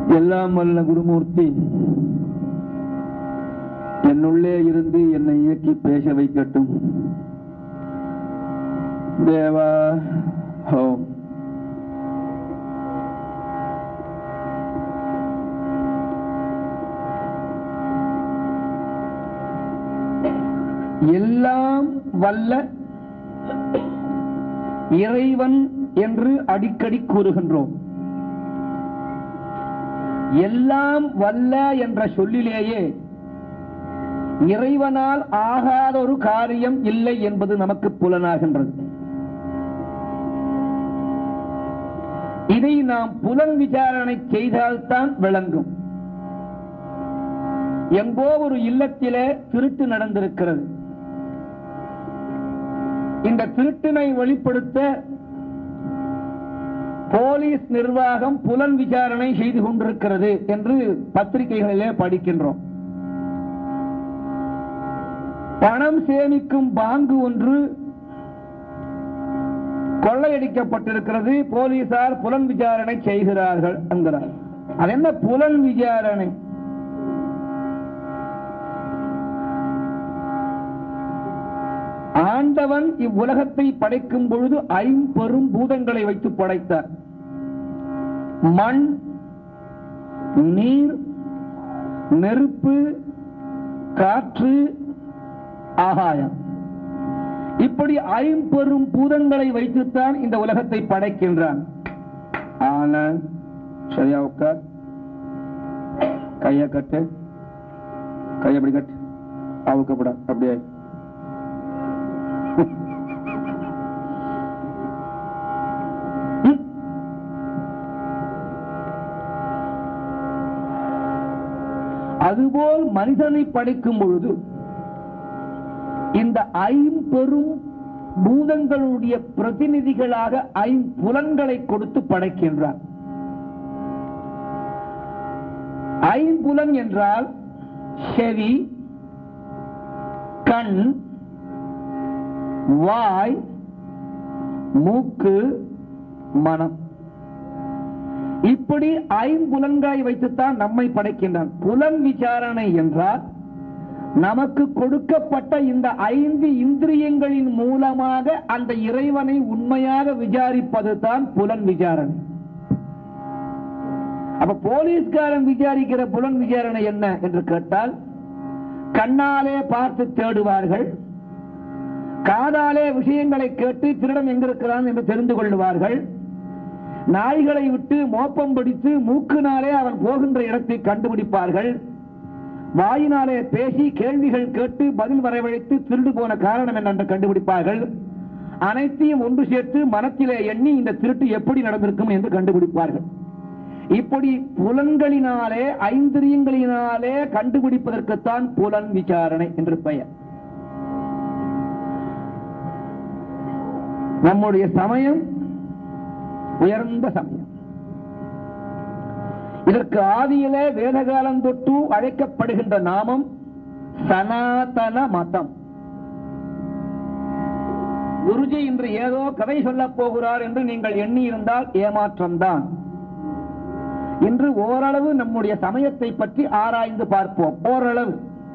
எல்லாம் வல்ல குருமூர்த்தி என்னுள்ளே இருந்து என்னை இயக்கி பேச வைக்கட்டும் தேவா ஹோம் எல்லாம் வல்ல இறைவன் என்று அடிக்கடி கூறுகின்றோம் எல்லாம் வல்ல என்ற சொல்லிலேயே இறைவனால் ஆகாத ஒரு காரியம் இல்லை என்பது நமக்கு புலனாகின்றது இதை நாம் புலன் விசாரணை செய்தால்தான் விளங்கும் எங்கோ ஒரு இல்லத்திலே திருட்டு நடந்திருக்கிறது இந்த திருட்டினை வெளிப்படுத்த போலீஸ் நிர்வாகம் புலன் விசாரணை செய்து கொண்டிருக்கிறது என்று பத்திரிகைகளிலே படிக்கின்றோம் பணம் சேமிக்கும் பாங்கு ஒன்று கொள்ளையடிக்கப்பட்டிருக்கிறது போலீசார் புலன் விசாரணை செய்கிறார்கள் என்கிறார் அது என்ன புலன் விசாரணை ஆண்டவன் இவ்வுலகத்தை படைக்கும் பொழுது ஐம்பெரும் பூதங்களை வைத்து படைத்தார் மண் நீர் நெருப்பு காற்று ஆகாயம் இப்படி ஐம்பெரும் பூதங்களை வைத்துத்தான் இந்த உலகத்தை படைக்கின்றான் ஆனால் சரியா உட்கார் கைய கட்டு கைய அப்படி கட்டு அவுக்கப்பட அப்படியே அதுபோல் மனிதனை படைக்கும் பொழுது இந்த ஐம்பெரும் பூதங்களுடைய பிரதிநிதிகளாக ஐம்புலன்களை கொடுத்து படைக்கின்றார் ஐம்புலன் என்றால் செவி கண் வாய் மூக்கு மனம் இப்படி ஐம்புலன்களை வைத்துத்தான் நம்மை படைக்கின்றான் புலன் விசாரணை என்றால் நமக்கு கொடுக்கப்பட்ட இந்த ஐந்து இந்திரியங்களின் மூலமாக அந்த இறைவனை உண்மையாக விசாரிப்பது தான் புலன் விசாரணை அப்ப போலீஸ்காரன் விசாரிக்கிற புலன் விசாரணை என்ன என்று கேட்டால் கண்ணாலே பார்த்து தேடுவார்கள் காதாலே விஷயங்களை கேட்டு திருடன் எங்கிருக்கிறான் என்று தெரிந்து கொள்வார்கள் நாய்களை விட்டு மோப்பம் பிடித்து மூக்குனாலே அவன் போகின்ற இடத்தை கண்டுபிடிப்பார்கள் வாயினாலே பேசி கேள்விகள் கேட்டு பதில் வரவழைத்து திருடு போன காரணம் என்ன என்று கண்டுபிடிப்பார்கள் அனைத்தையும் ஒன்று சேர்த்து மனத்திலே எண்ணி இந்த திருட்டு எப்படி நடந்திருக்கும் என்று கண்டுபிடிப்பார்கள் இப்படி புலன்களினாலே ஐந்திரியங்களினாலே கண்டுபிடிப்பதற்குத்தான் புலன் விசாரணை என்று பெயர் நம்முடைய சமயம் உயர்ந்த சமயம் இதற்கு ஆதியிலே வேதகாலம் தொட்டு அழைக்கப்படுகின்ற நாமம் சனாதன மதம் குருஜி இன்று ஏதோ கதை சொல்லப் போகிறார் என்று நீங்கள் எண்ணி இருந்தால் ஏமாற்றம்தான் இன்று ஓரளவு நம்முடைய சமயத்தை பற்றி ஆராய்ந்து பார்ப்போம் ஓரளவு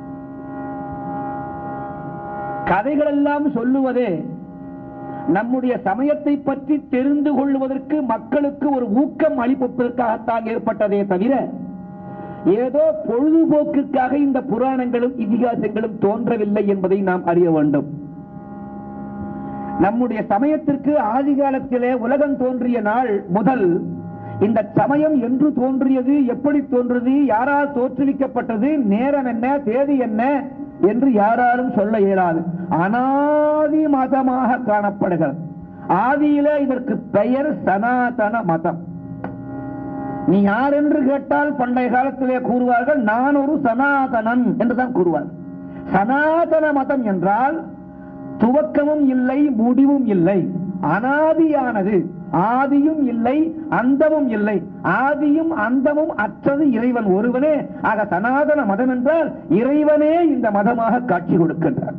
கதைகள் எல்லாம் சொல்லுவதே நம்முடைய சமயத்தை பற்றி தெரிந்து கொள்வதற்கு மக்களுக்கு ஒரு ஊக்கம் அளிப்பதற்காகத்தான் ஏற்பட்டதே தவிர ஏதோ பொழுதுபோக்குக்காக இந்த புராணங்களும் இதிகாசங்களும் தோன்றவில்லை என்பதை நாம் அறிய வேண்டும் நம்முடைய சமயத்திற்கு ஆதி காலத்திலே உலகம் தோன்றிய நாள் முதல் இந்த சமயம் என்று தோன்றியது எப்படி தோன்றியது யாரால் தோற்றுவிக்கப்பட்டது நேரம் என்ன தேதி என்ன என்று யாராலும் சொல்ல இயலாது அனாதி மதமாக காணப்படுகிறது ஆதியில இதற்கு பெயர் சனாதன மதம் நீ யார் என்று கேட்டால் பண்டைய காலத்திலே கூறுவார்கள் நான் ஒரு சனாதனன் என்றுதான் கூறுவார் சனாதன மதம் என்றால் துவக்கமும் இல்லை முடிவும் இல்லை அனாதியானது ஆதியும் இல்லை அந்தமும் இல்லை ஆதியும் அந்தமும் அற்றது இறைவன் ஒருவனே ஆக சனாதன மதம் என்றால் இறைவனே இந்த மதமாக காட்சி கொடுக்கின்றார்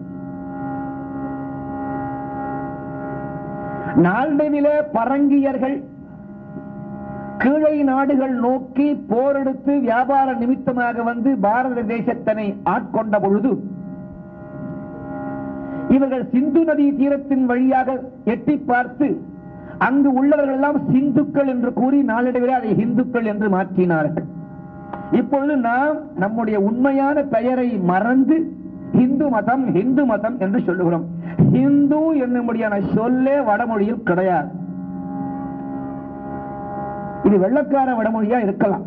நாள்தனிலே பரங்கியர்கள் கீழை நாடுகள் நோக்கி போரெடுத்து வியாபார நிமித்தமாக வந்து பாரத தேசத்தினை ஆட்கொண்ட பொழுது இவர்கள் சிந்து நதி தீரத்தின் வழியாக எட்டி பார்த்து அங்கு உள்ளவர்கள் எல்லாம் சிந்துக்கள் என்று கூறி நாளடைவில் அதை இந்துக்கள் என்று மாற்றினார்கள் இப்பொழுது நாம் நம்முடைய உண்மையான பெயரை மறந்து இந்து மதம் இந்து மதம் என்று சொல்லுகிறோம் இந்து என்னும்படியான சொல்லே வடமொழியில் கிடையாது இது வெள்ளக்கார வடமொழியா இருக்கலாம்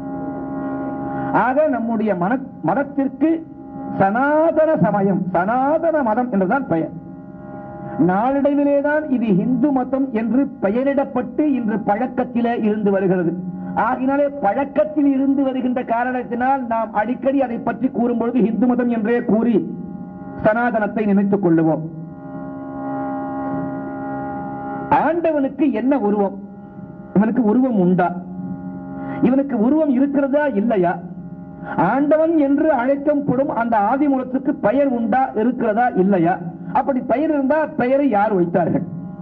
ஆக நம்முடைய மன மதத்திற்கு சனாதன சமயம் சனாதன மதம் என்றுதான் பெயர் நாளடைவிலேதான் இது இந்து மதம் என்று பெயரிடப்பட்டு இன்று பழக்கத்திலே இருந்து வருகிறது ஆகினாலே பழக்கத்தில் இருந்து வருகின்ற காரணத்தினால் நாம் அடிக்கடி அதை பற்றி கூறும்பொழுது இந்து மதம் என்றே கூறி சனாதனத்தை நினைத்துக் கொள்ளுவோம் ஆண்டவனுக்கு என்ன உருவம் இவனுக்கு உருவம் உண்டா இவனுக்கு உருவம் இருக்கிறதா இல்லையா ஆண்டவன் என்று அழைக்கப்படும் அந்த ஆதிமூலத்துக்கு பெயர் உண்டா இருக்கிறதா இல்லையா அப்படி பெயர் இருந்தா பெயரை யார் வைத்தார்கள்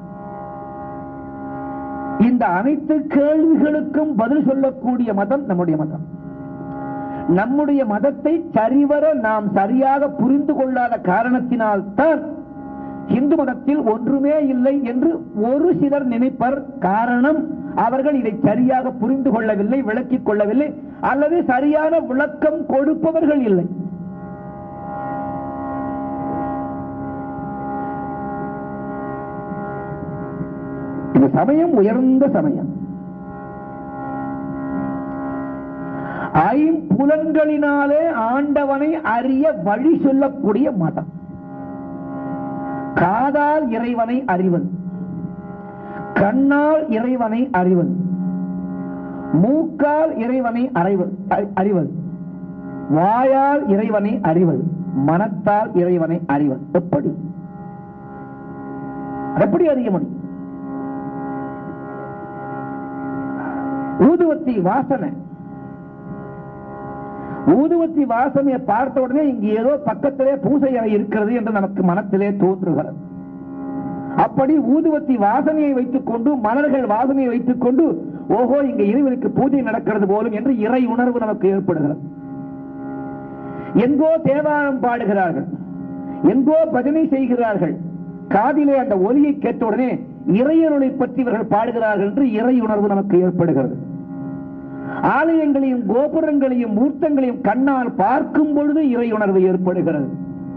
இந்த அனைத்து கேள்விகளுக்கும் பதில் சொல்லக்கூடிய மதம் நம்முடைய மதம் நம்முடைய மதத்தை சரிவர நாம் சரியாக புரிந்து கொள்ளாத காரணத்தினால் தான் இந்து மதத்தில் ஒன்றுமே இல்லை என்று ஒரு சிலர் நினைப்பர் காரணம் அவர்கள் இதை சரியாக புரிந்து கொள்ளவில்லை விளக்கிக் கொள்ளவில்லை அல்லது சரியான விளக்கம் கொடுப்பவர்கள் இல்லை இந்த சமயம் உயர்ந்த சமயம் ஐம்புலன்களினாலே ஆண்டவனை அறிய வழி சொல்லக்கூடிய மதம் காதால் இறைவனை அறிவது கண்ணால் இறைவனை அறிவது மூக்கால் இறைவனை அறிவது அறிவது வாயால் இறைவனை அறிவது மனத்தால் இறைவனை அறிவது எப்படி எப்படி அறிய முடியும் ஊதுவத்தி வாசனை ஊதுவத்தி வாசனையை பார்த்த உடனே இங்கு ஏதோ பக்கத்திலே பூசை அறை இருக்கிறது என்று நமக்கு மனத்திலே தோன்றுகிறது அப்படி ஊதுவத்தி வாசனையை வைத்துக் கொண்டு மலர்கள் வாசனையை வைத்துக் கொண்டு ஓஹோ இங்க இறைவனுக்கு பூஜை நடக்கிறது போலும் என்று இறை உணர்வு நமக்கு ஏற்படுகிறது எங்கோ தேவாரம் பாடுகிறார்கள் எங்கோ பஜனை செய்கிறார்கள் காதிலே அந்த ஒலியை கேட்டவுடனே இறையருளை பற்றி இவர்கள் பாடுகிறார்கள் என்று இறை உணர்வு நமக்கு ஏற்படுகிறது ஆலயங்களையும் கோபுரங்களையும் மூர்த்தங்களையும் கண்ணால் பார்க்கும் பொழுது இறை உணர்வு ஏற்படுகிறது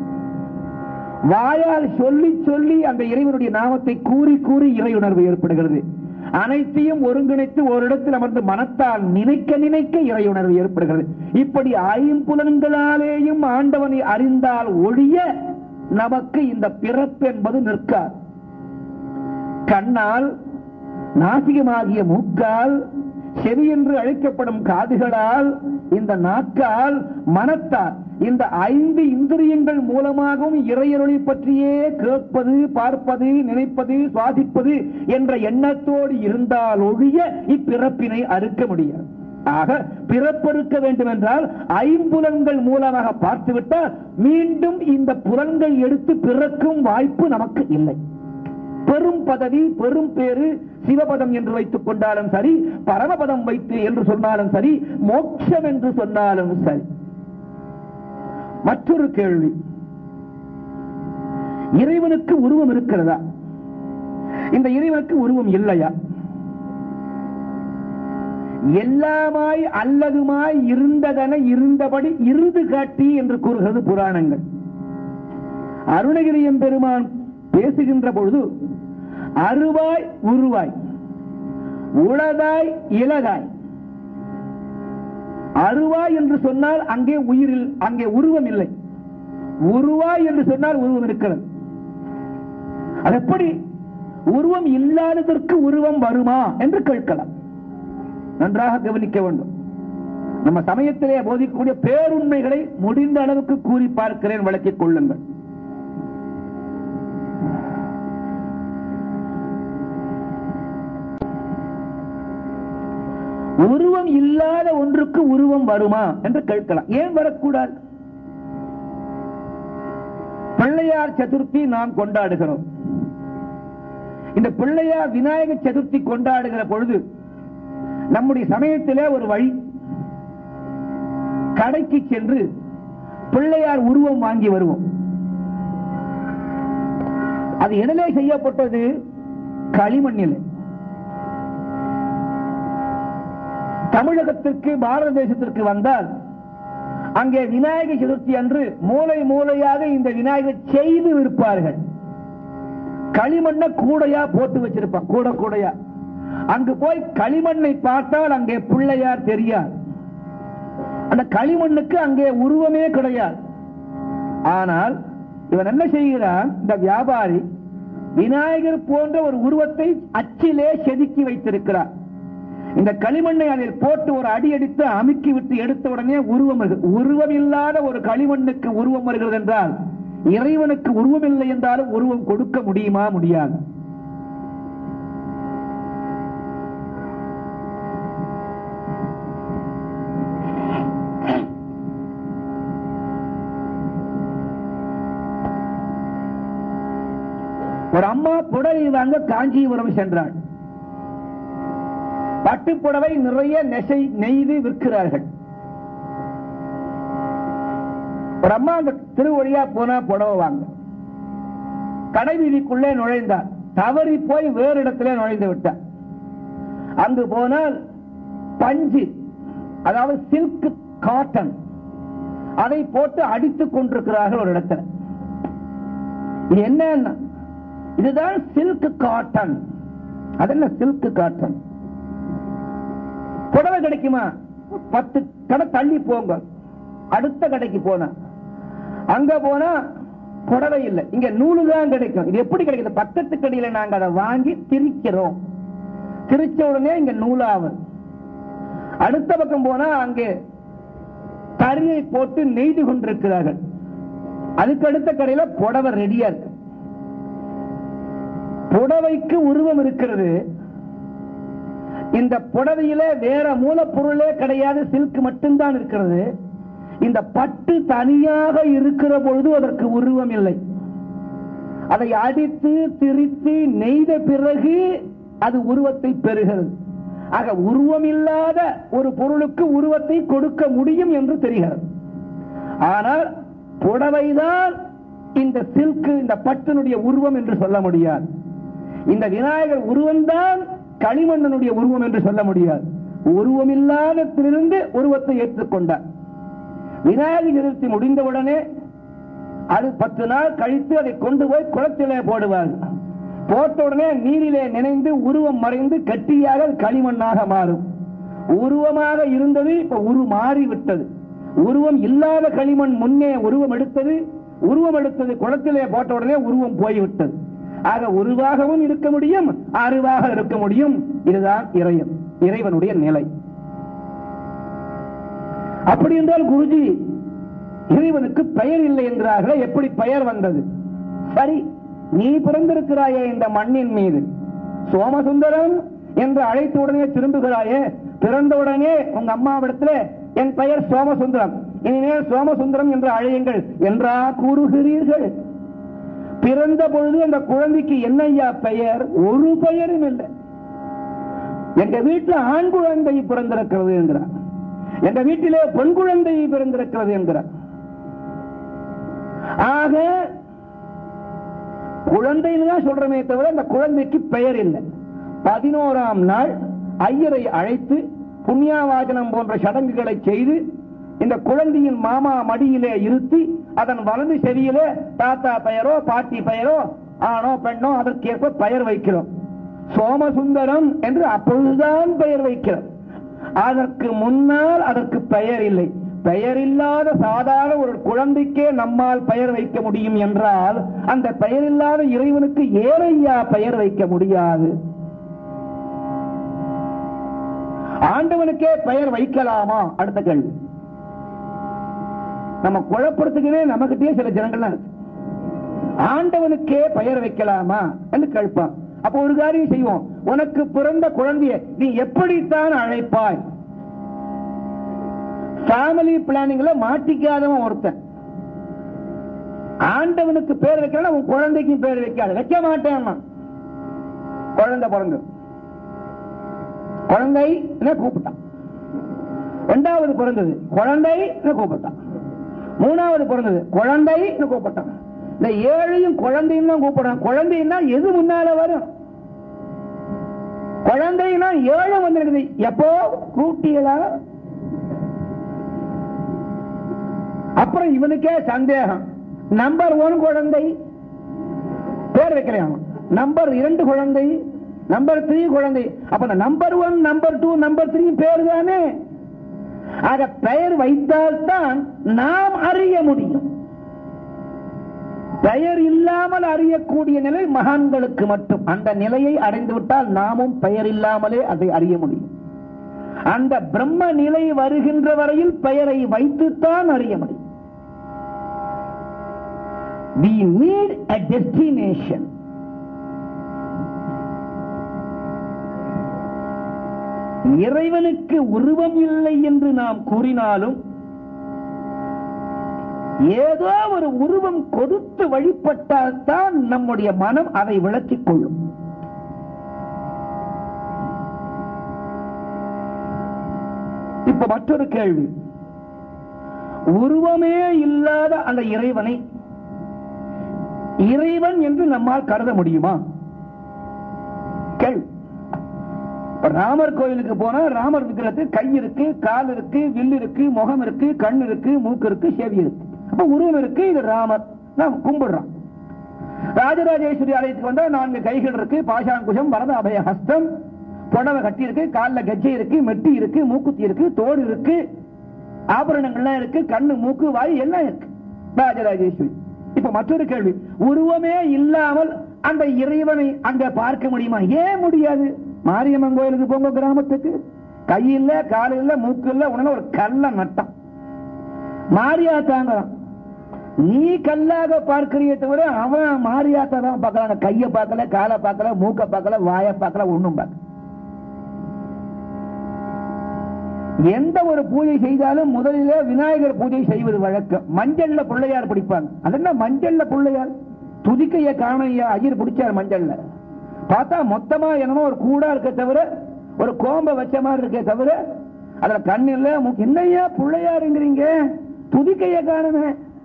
வாயால் சொல்லி சொல்லி அந்த இறைவனுடைய நாமத்தை கூறி கூறி இறை உணர்வு ஏற்படுகிறது அனைத்தையும் ஒருங்கிணைத்து ஒரு இடத்தில் அமர்ந்து மனத்தால் நினைக்க நினைக்க இறை உணர்வு ஏற்படுகிறது இப்படி ஐம்புலன்களாலேயும் ஆண்டவனை அறிந்தால் ஒழிய நமக்கு இந்த பிறப்பு என்பது நிற்காது கண்ணால் நாசிகமாகிய மூக்கால் செவி என்று அழைக்கப்படும் காதுகளால் இந்த நாக்கால் மனத்தால் இந்த ஐந்து இந்திரியங்கள் மூலமாகவும் இறையருளை பற்றியே கேட்பது பார்ப்பது நினைப்பது சுவாசிப்பது என்ற எண்ணத்தோடு இருந்தால் ஒழிய இப்பிறப்பினை அறுக்க முடியாது ஆக பிறப்பெடுக்க வேண்டும் என்றால் ஐம்புலன்கள் மூலமாக பார்த்துவிட்டால் மீண்டும் இந்த புலன்கள் எடுத்து பிறக்கும் வாய்ப்பு நமக்கு இல்லை பெரும் பதவி பெரும் பேரு சிவபதம் என்று வைத்துக் கொண்டாலும் சரி பரமபதம் வைத்து என்று சொன்னாலும் சரி மோட்சம் என்று சொன்னாலும் சரி மற்றொரு கேள்வி இறைவனுக்கு உருவம் இருக்கிறதா இந்த இறைவனுக்கு உருவம் இல்லையா எல்லாமாய் அல்லதுமாய் இருந்ததென இருந்தபடி இருந்து காட்டி என்று கூறுகிறது புராணங்கள் அருணகிரியம் பெருமான் பேசுகின்ற பொழுது அருவாய் உருவாய் உளதாய் இலகாய் அருவாய் என்று சொன்னால் அங்கே உயிரில் அங்கே உருவம் இல்லை உருவாய் என்று சொன்னால் உருவம் இருக்கிறது அது எப்படி உருவம் இல்லாததற்கு உருவம் வருமா என்று கேட்கலாம் நன்றாக கவனிக்க வேண்டும் நம்ம சமயத்திலே போதிக்கக்கூடிய பேருண்மைகளை முடிந்த அளவுக்கு கூறி பார்க்கிறேன் விளக்கிக் கொள்ளுங்கள் உருவம் இல்லாத ஒன்றுக்கு உருவம் வருமா என்று கேட்கலாம் ஏன் வரக்கூடாது பிள்ளையார் சதுர்த்தி நாம் கொண்டாடுகிறோம் இந்த பிள்ளையார் விநாயக சதுர்த்தி கொண்டாடுகிற பொழுது நம்முடைய சமயத்திலே ஒரு வழி கடைக்கு சென்று பிள்ளையார் உருவம் வாங்கி வருவோம் அது எதிலே செய்யப்பட்டது களிமண்ணில் தமிழகத்திற்கு பாரத தேசத்திற்கு வந்தால் அங்கே விநாயகர் சதுர்த்தி அன்று மூலை மூலையாக இந்த விநாயகர் செய்து விற்பார்கள் களிமண்ண கூடையா போட்டு வச்சிருப்பான் கூட கூடையா அங்கு போய் களிமண்ணை பார்த்தால் அங்கே பிள்ளையார் தெரியாது அந்த களிமண்ணுக்கு அங்கே உருவமே கிடையாது ஆனால் இவன் என்ன செய்கிறான் இந்த வியாபாரி விநாயகர் போன்ற ஒரு உருவத்தை அச்சிலே செதுக்கி வைத்திருக்கிறார் இந்த களிமண்ணை அதில் போட்டு ஒரு அடி அடித்து அமுக்கி விட்டு எடுத்த உடனே உருவம் வருகிறது உருவம் இல்லாத ஒரு களிமண்ணுக்கு உருவம் வருகிறது என்றால் இறைவனுக்கு உருவம் இல்லை என்றாலும் உருவம் கொடுக்க முடியுமா முடியாது ஒரு அம்மா புடவை வாங்க காஞ்சிபுரம் சென்றாள் பட்டு புடவை நிறைய நெசை நெய்து விற்கிறார்கள் ஒரு அம்மா அந்த திருவழியா போனா புடவை வாங்க கடை வீதிக்குள்ளே நுழைந்தார் தவறி போய் வேறு இடத்திலே நுழைந்து விட்டார் அங்கு போனால் பஞ்சு அதாவது சில்க் காட்டன் அதை போட்டு அடித்துக் கொண்டிருக்கிறார்கள் ஒரு இடத்துல இது என்ன இதுதான் சில்க் காட்டன் அதென்ன சில்க் காட்டன் புடவை கிடைக்குமா பத்து கடை தள்ளி போங்க அடுத்த கடைக்கு போன அங்க போனா புடவை இல்லை இங்க நூலு தான் கிடைக்கும் இது எப்படி கிடைக்குது பக்கத்து கடையில நாங்க அதை வாங்கி திரிக்கிறோம் திரிச்ச உடனே இங்க நூலாவது அடுத்த பக்கம் போனா அங்கே தறியை போட்டு நெய்து கொண்டிருக்கிறார்கள் அதுக்கு அடுத்த கடையில புடவை ரெடியா இருக்கு புடவைக்கு உருவம் இருக்கிறது இந்த புடவையில வேற மூலப்பொருளே கிடையாது சில்க் மட்டும்தான் இருக்கிறது இந்த பட்டு தனியாக இருக்கிற பொழுது அதற்கு உருவம் இல்லை அதை அடித்து திரித்து நெய்த பிறகு அது உருவத்தை பெறுகிறது ஆக உருவம் இல்லாத ஒரு பொருளுக்கு உருவத்தை கொடுக்க முடியும் என்று தெரிகிறது ஆனால் புடவைதான் இந்த சில்க் இந்த பட்டினுடைய உருவம் என்று சொல்ல முடியாது இந்த விநாயகர் உருவம்தான் களிமண்ணனுடைய உருவம் என்று சொல்ல முடியாது உருவம் இல்லாதத்திலிருந்து உருவத்தை ஏற்றுக்கொண்டார் விநாயகர் சதுர்த்தி முடிந்தவுடனே அது பத்து நாள் கழித்து அதை கொண்டு போய் குளத்திலே போடுவார்கள் போட்ட உடனே நீரிலே நினைந்து உருவம் மறைந்து கட்டியாக அது களிமண்ணாக மாறும் உருவமாக இருந்தது இப்ப உரு மாறி விட்டது உருவம் இல்லாத களிமண் முன்னே உருவம் எடுத்தது உருவம் எடுத்தது குளத்திலே போட்ட உடனே உருவம் போய்விட்டது ஆக உருவாகவும் இருக்க முடியும் அருவாக இருக்க முடியும் இதுதான் இறைவன் இறைவனுடைய நிலை அப்படி என்றால் குருஜி இறைவனுக்கு பெயர் இல்லை என்கிறார்களே எப்படி பெயர் வந்தது சரி நீ பிறந்திருக்கிறாயே இந்த மண்ணின் மீது சோமசுந்தரம் என்று அழைத்த உடனே திரும்புகிறாயே பிறந்த உடனே உங்க அம்மாவிடத்துல என் பெயர் சோமசுந்தரம் இனிமேல் சோமசுந்தரம் என்று அழையுங்கள் என்றா கூறுகிறீர்கள் பிறந்த பொழுது அந்த குழந்தைக்கு என்னையா பெயர் ஒரு பெயரும் இல்லை எங்க வீட்டுல ஆண் குழந்தை பிறந்திருக்கிறது என்கிறார் எங்க வீட்டிலே பெண் குழந்தை பிறந்திருக்கிறது என்கிறார் ஆக குழந்தைன்னு தான் சொல்றமே தவிர அந்த குழந்தைக்கு பெயர் இல்லை பதினோராம் நாள் ஐயரை அழைத்து புண்ணியாவாசனம் போன்ற சடங்குகளை செய்து இந்த குழந்தையின் மாமா மடியிலே இருத்தி அதன் வலது செவியிலே தாத்தா பெயரோ பாட்டி பெயரோ ஆணோ பெண்ணோ அதற்கேற்ப பெயர் வைக்கிறோம் சோமசுந்தரம் என்று அப்பொழுதுதான் பெயர் வைக்கிறோம் அதற்கு முன்னால் அதற்கு பெயர் இல்லை பெயர் இல்லாத சாதாரண ஒரு குழந்தைக்கே நம்மால் பெயர் வைக்க முடியும் என்றால் அந்த பெயர் இல்லாத இறைவனுக்கு ஏறையா பெயர் வைக்க முடியாது ஆண்டவனுக்கே பெயர் வைக்கலாமா அடுத்த கேள்வி நம்ம குழப்பறதுக்குனே நமக்கிட்டே சில ஜனங்கள்லாம் இருக்கு ஆண்டவனுக்கே பெயர் வைக்கலாமா என்று கேட்பான் அப்ப ஒரு காரியம் செய்வோம் உனக்கு பிறந்த குழந்தைய நீ எப்படித்தான் அழைப்பாய் ஃபேமிலி பிளானிங்ல மாட்டிக்காதவன் ஒருத்தன் ஆண்டவனுக்கு பேர் வைக்கலாம் உன் குழந்தைக்கும் பேர் வைக்காது வைக்க மாட்டேன் குழந்தை பிறந்து குழந்தை கூப்பிட்டான் ரெண்டாவது பிறந்தது குழந்தை கூப்பிட்டான் மூணாவது பிறந்தது குழந்தை கூப்பிட்டான் இந்த ஏழையும் குழந்தையும் தான் கூப்பிடுறான் குழந்தைன்னா எது முன்னால வரும் குழந்தைனா ஏழு வந்துருக்குது எப்போ கூட்டிகளா அப்புறம் இவனுக்கே சந்தேகம் நம்பர் ஒன் குழந்தை பேர் வைக்கலாம் நம்பர் இரண்டு குழந்தை நம்பர் த்ரீ குழந்தை அப்ப number one number two number three பேர் தானே ஆக பெயர் வைத்தால்தான் நாம் அறிய முடியும் பெயர் இல்லாமல் அறியக்கூடிய நிலை மகான்களுக்கு மட்டும் அந்த நிலையை அடைந்து விட்டால் நாமும் பெயர் இல்லாமலே அதை அறிய முடியும் அந்த பிரம்ம நிலை வருகின்ற வரையில் பெயரை வைத்துத்தான் அறிய முடியும் we need a destination இறைவனுக்கு உருவம் இல்லை என்று நாம் கூறினாலும் ஏதோ ஒரு உருவம் கொடுத்து வழிபட்டால் தான் நம்முடைய மனம் அதை விளக்கிக் கொள்ளும் இப்ப மற்றொரு கேள்வி உருவமே இல்லாத அந்த இறைவனை இறைவன் என்று நம்மால் கருத முடியுமா கேள்வி இப்ப ராமர் கோயிலுக்கு போனா ராமர் விக்கிரத்துக்கு கை இருக்கு கால் இருக்கு வில் இருக்கு முகம் இருக்கு கண் இருக்கு மூக்கு இருக்கு செவி இருக்கு அப்ப உருவம் இருக்கு இது ராமர் நாம் கும்பிடுறோம் ராஜராஜேஸ்வரி ஆலயத்துக்கு வந்தா நான்கு கைகள் இருக்கு பாஷாங்குஷம் வரத அபய ஹஸ்தம் புடவை கட்டி இருக்கு காலில் கஜ்ஜை இருக்கு மெட்டி இருக்கு மூக்குத்தி இருக்கு தோடு இருக்கு ஆபரணங்கள்லாம் இருக்கு கண்ணு மூக்கு வாய் எல்லாம் இருக்கு ராஜராஜேஸ்வரி இப்ப மற்றொரு கேள்வி உருவமே இல்லாமல் அந்த இறைவனை அங்க பார்க்க முடியுமா ஏன் முடியாது மாரியம்மன் கோயிலுக்கு போங்க கிராமத்துக்கு கை இல்ல கால் இல்ல மூக்கு இல்ல உடனே ஒரு கல்ல நட்டம் மாரியாத்தாங்கிறான் நீ கல்லாக பார்க்கிறிய தவிர அவன் மாரியாத்தா தான் பார்க்கறான் கைய பார்க்கல காலை பார்க்கல மூக்க பார்க்கல வாய பார்க்கல ஒண்ணும் பார்க்கல எந்த ஒரு பூஜை செய்தாலும் முதலிலே விநாயகர் பூஜை செய்வது வழக்கம் மஞ்சள்ல பிள்ளையார் பிடிப்பாங்க அது என்ன மஞ்சள்ல பிள்ளையார் துதிக்கைய காணைய ஐயர் பிடிச்சார் மஞ்சள்ல பார்த்தா மொத்தமா என்னமோ ஒரு கூடா இருக்க தவிர ஒரு கோம்ப வச்ச மாதிரி இருக்க தவிர அதுல கண் இல்ல மூக்கு என்னையா பிள்ளையாருங்கிறீங்க துதிக்கைய காணுமே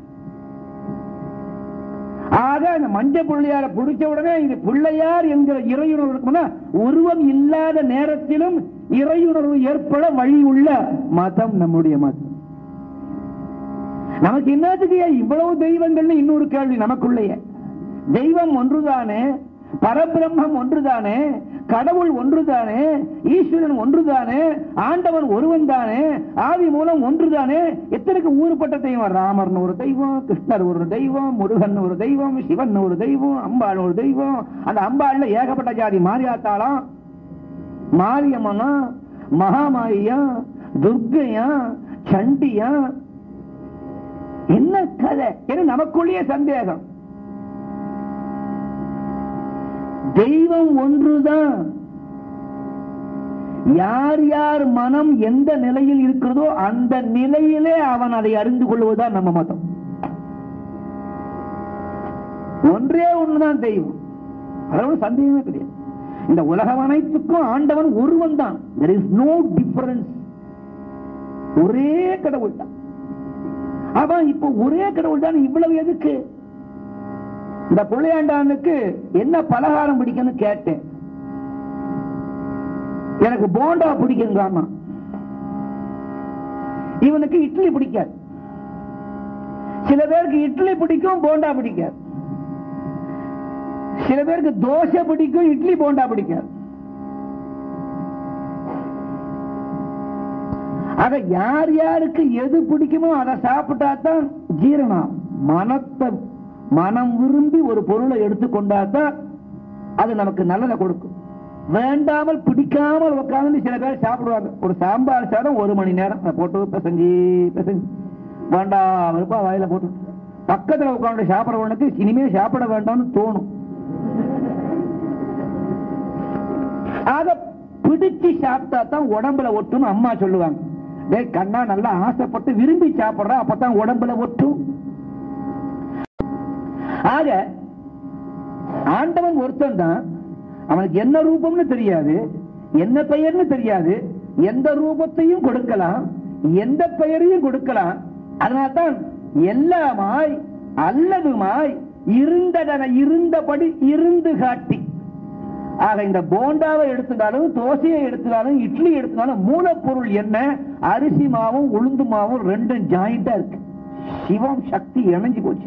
ஆக அந்த மஞ்ச பிள்ளையார பிடிச்ச உடனே இது பிள்ளையார் என்கிற இறையுணர்வு இருக்கும்னா உருவம் இல்லாத நேரத்திலும் இறையுணர்வு ஏற்பட வழி உள்ள மதம் நம்முடைய மதம் நமக்கு என்னத்துக்கு இவ்வளவு தெய்வங்கள்னு இன்னொரு கேள்வி நமக்குள்ளேயே தெய்வம் ஒன்றுதானே பரபிரம்மம் ஒன்றுதானே கடவுள் ஒன்றுதானே ஈஸ்வரன் ஒன்றுதானே ஆண்டவன் ஒருவன் தானே ஆதி மூலம் ஒன்றுதானே எத்தனைக்கு ஊறுபட்ட தெய்வம் ராமர்னு ஒரு தெய்வம் கிருஷ்ணர் ஒரு தெய்வம் முருகன் ஒரு தெய்வம் சிவன் ஒரு தெய்வம் அம்பாள் ஒரு தெய்வம் அந்த அம்பாள்ல ஏகப்பட்ட ஜாதி மாரியாத்தாளம் மாரியம்மனா மகாமாரியா துர்க்கையா சண்டியா என்ன கதை ஏன்னா நமக்குள்ளேயே சந்தேகம் தெய்வம் ஒன்றுதான் யார் யார் மனம் எந்த நிலையில் இருக்கிறதோ அந்த நிலையிலே அவன் அதை அறிந்து கொள்வதுதான் நம்ம மதம் ஒன்றே ஒண்ணுதான் தெய்வம் அதோட சந்தேகமே கிடையாது இந்த உலகம் அனைத்துக்கும் ஆண்டவன் ஒருவன் தான் தெர் இஸ் நோ டிஃபரன்ஸ் ஒரே கடவுள் தான் அவன் இப்போ ஒரே கடவுள் தான் இவ்வளவு எதுக்கு இந்த பிள்ளையாண்டானுக்கு என்ன பலகாரம் பிடிக்கும்னு கேட்டேன் எனக்கு போண்டா பிடிக்குங்க இவனுக்கு இட்லி பிடிக்காது சில பேருக்கு இட்லி பிடிக்கும் போண்டா பிடிக்காது சில பேருக்கு தோசை பிடிக்கும் இட்லி போண்டா பிடிக்காது ஆக யார் யாருக்கு எது பிடிக்குமோ அதை சாப்பிட்டா தான் ஜீரணம் மனத்தை மனம் விரும்பி ஒரு பொருளை எடுத்துக்கொண்டா தான் அது நமக்கு நல்லதை கொடுக்கும் வேண்டாமல் பிடிக்காமல் உட்கார்ந்து சில பேர் சாப்பிடுவாங்க ஒரு சாம்பார் சாதம் ஒரு மணி நேரம் அதை போட்டு பிசைஞ்சு பிசைஞ்சு வேண்டாம் இருப்பா வாயில போட்டு பக்கத்துல உட்காந்து சாப்பிடறவனுக்கு இனிமே சாப்பிட வேண்டாம்னு தோணும் ஆக பிடிச்சு சாப்பிட்டா தான் உடம்புல ஒட்டுன்னு அம்மா சொல்லுவாங்க டேய் கண்ணா நல்லா ஆசைப்பட்டு விரும்பி சாப்பிடுறா அப்பதான் உடம்புல ஒட்டும் ஆக ஆண்டவன் ஒருத்தன் தான் அவனுக்கு என்ன ரூபம்னு தெரியாது என்ன பெயர்னு தெரியாது எந்த ரூபத்தையும் கொடுக்கலாம் எந்த பெயரையும் கொடுக்கலாம் அதனால்தான் எல்லாமாய் அல்லதுமாய் இருந்ததன இருந்தபடி இருந்து காட்டி ஆக இந்த போண்டாவை எடுத்துட்டாலும் தோசையை எடுத்துட்டாலும் இட்லி எடுத்துட்டாலும் மூலப்பொருள் என்ன அரிசி மாவும் உளுந்து மாவும் ரெண்டும் ஜாயிண்டா இருக்கு சிவம் சக்தி இணைஞ்சு போச்சு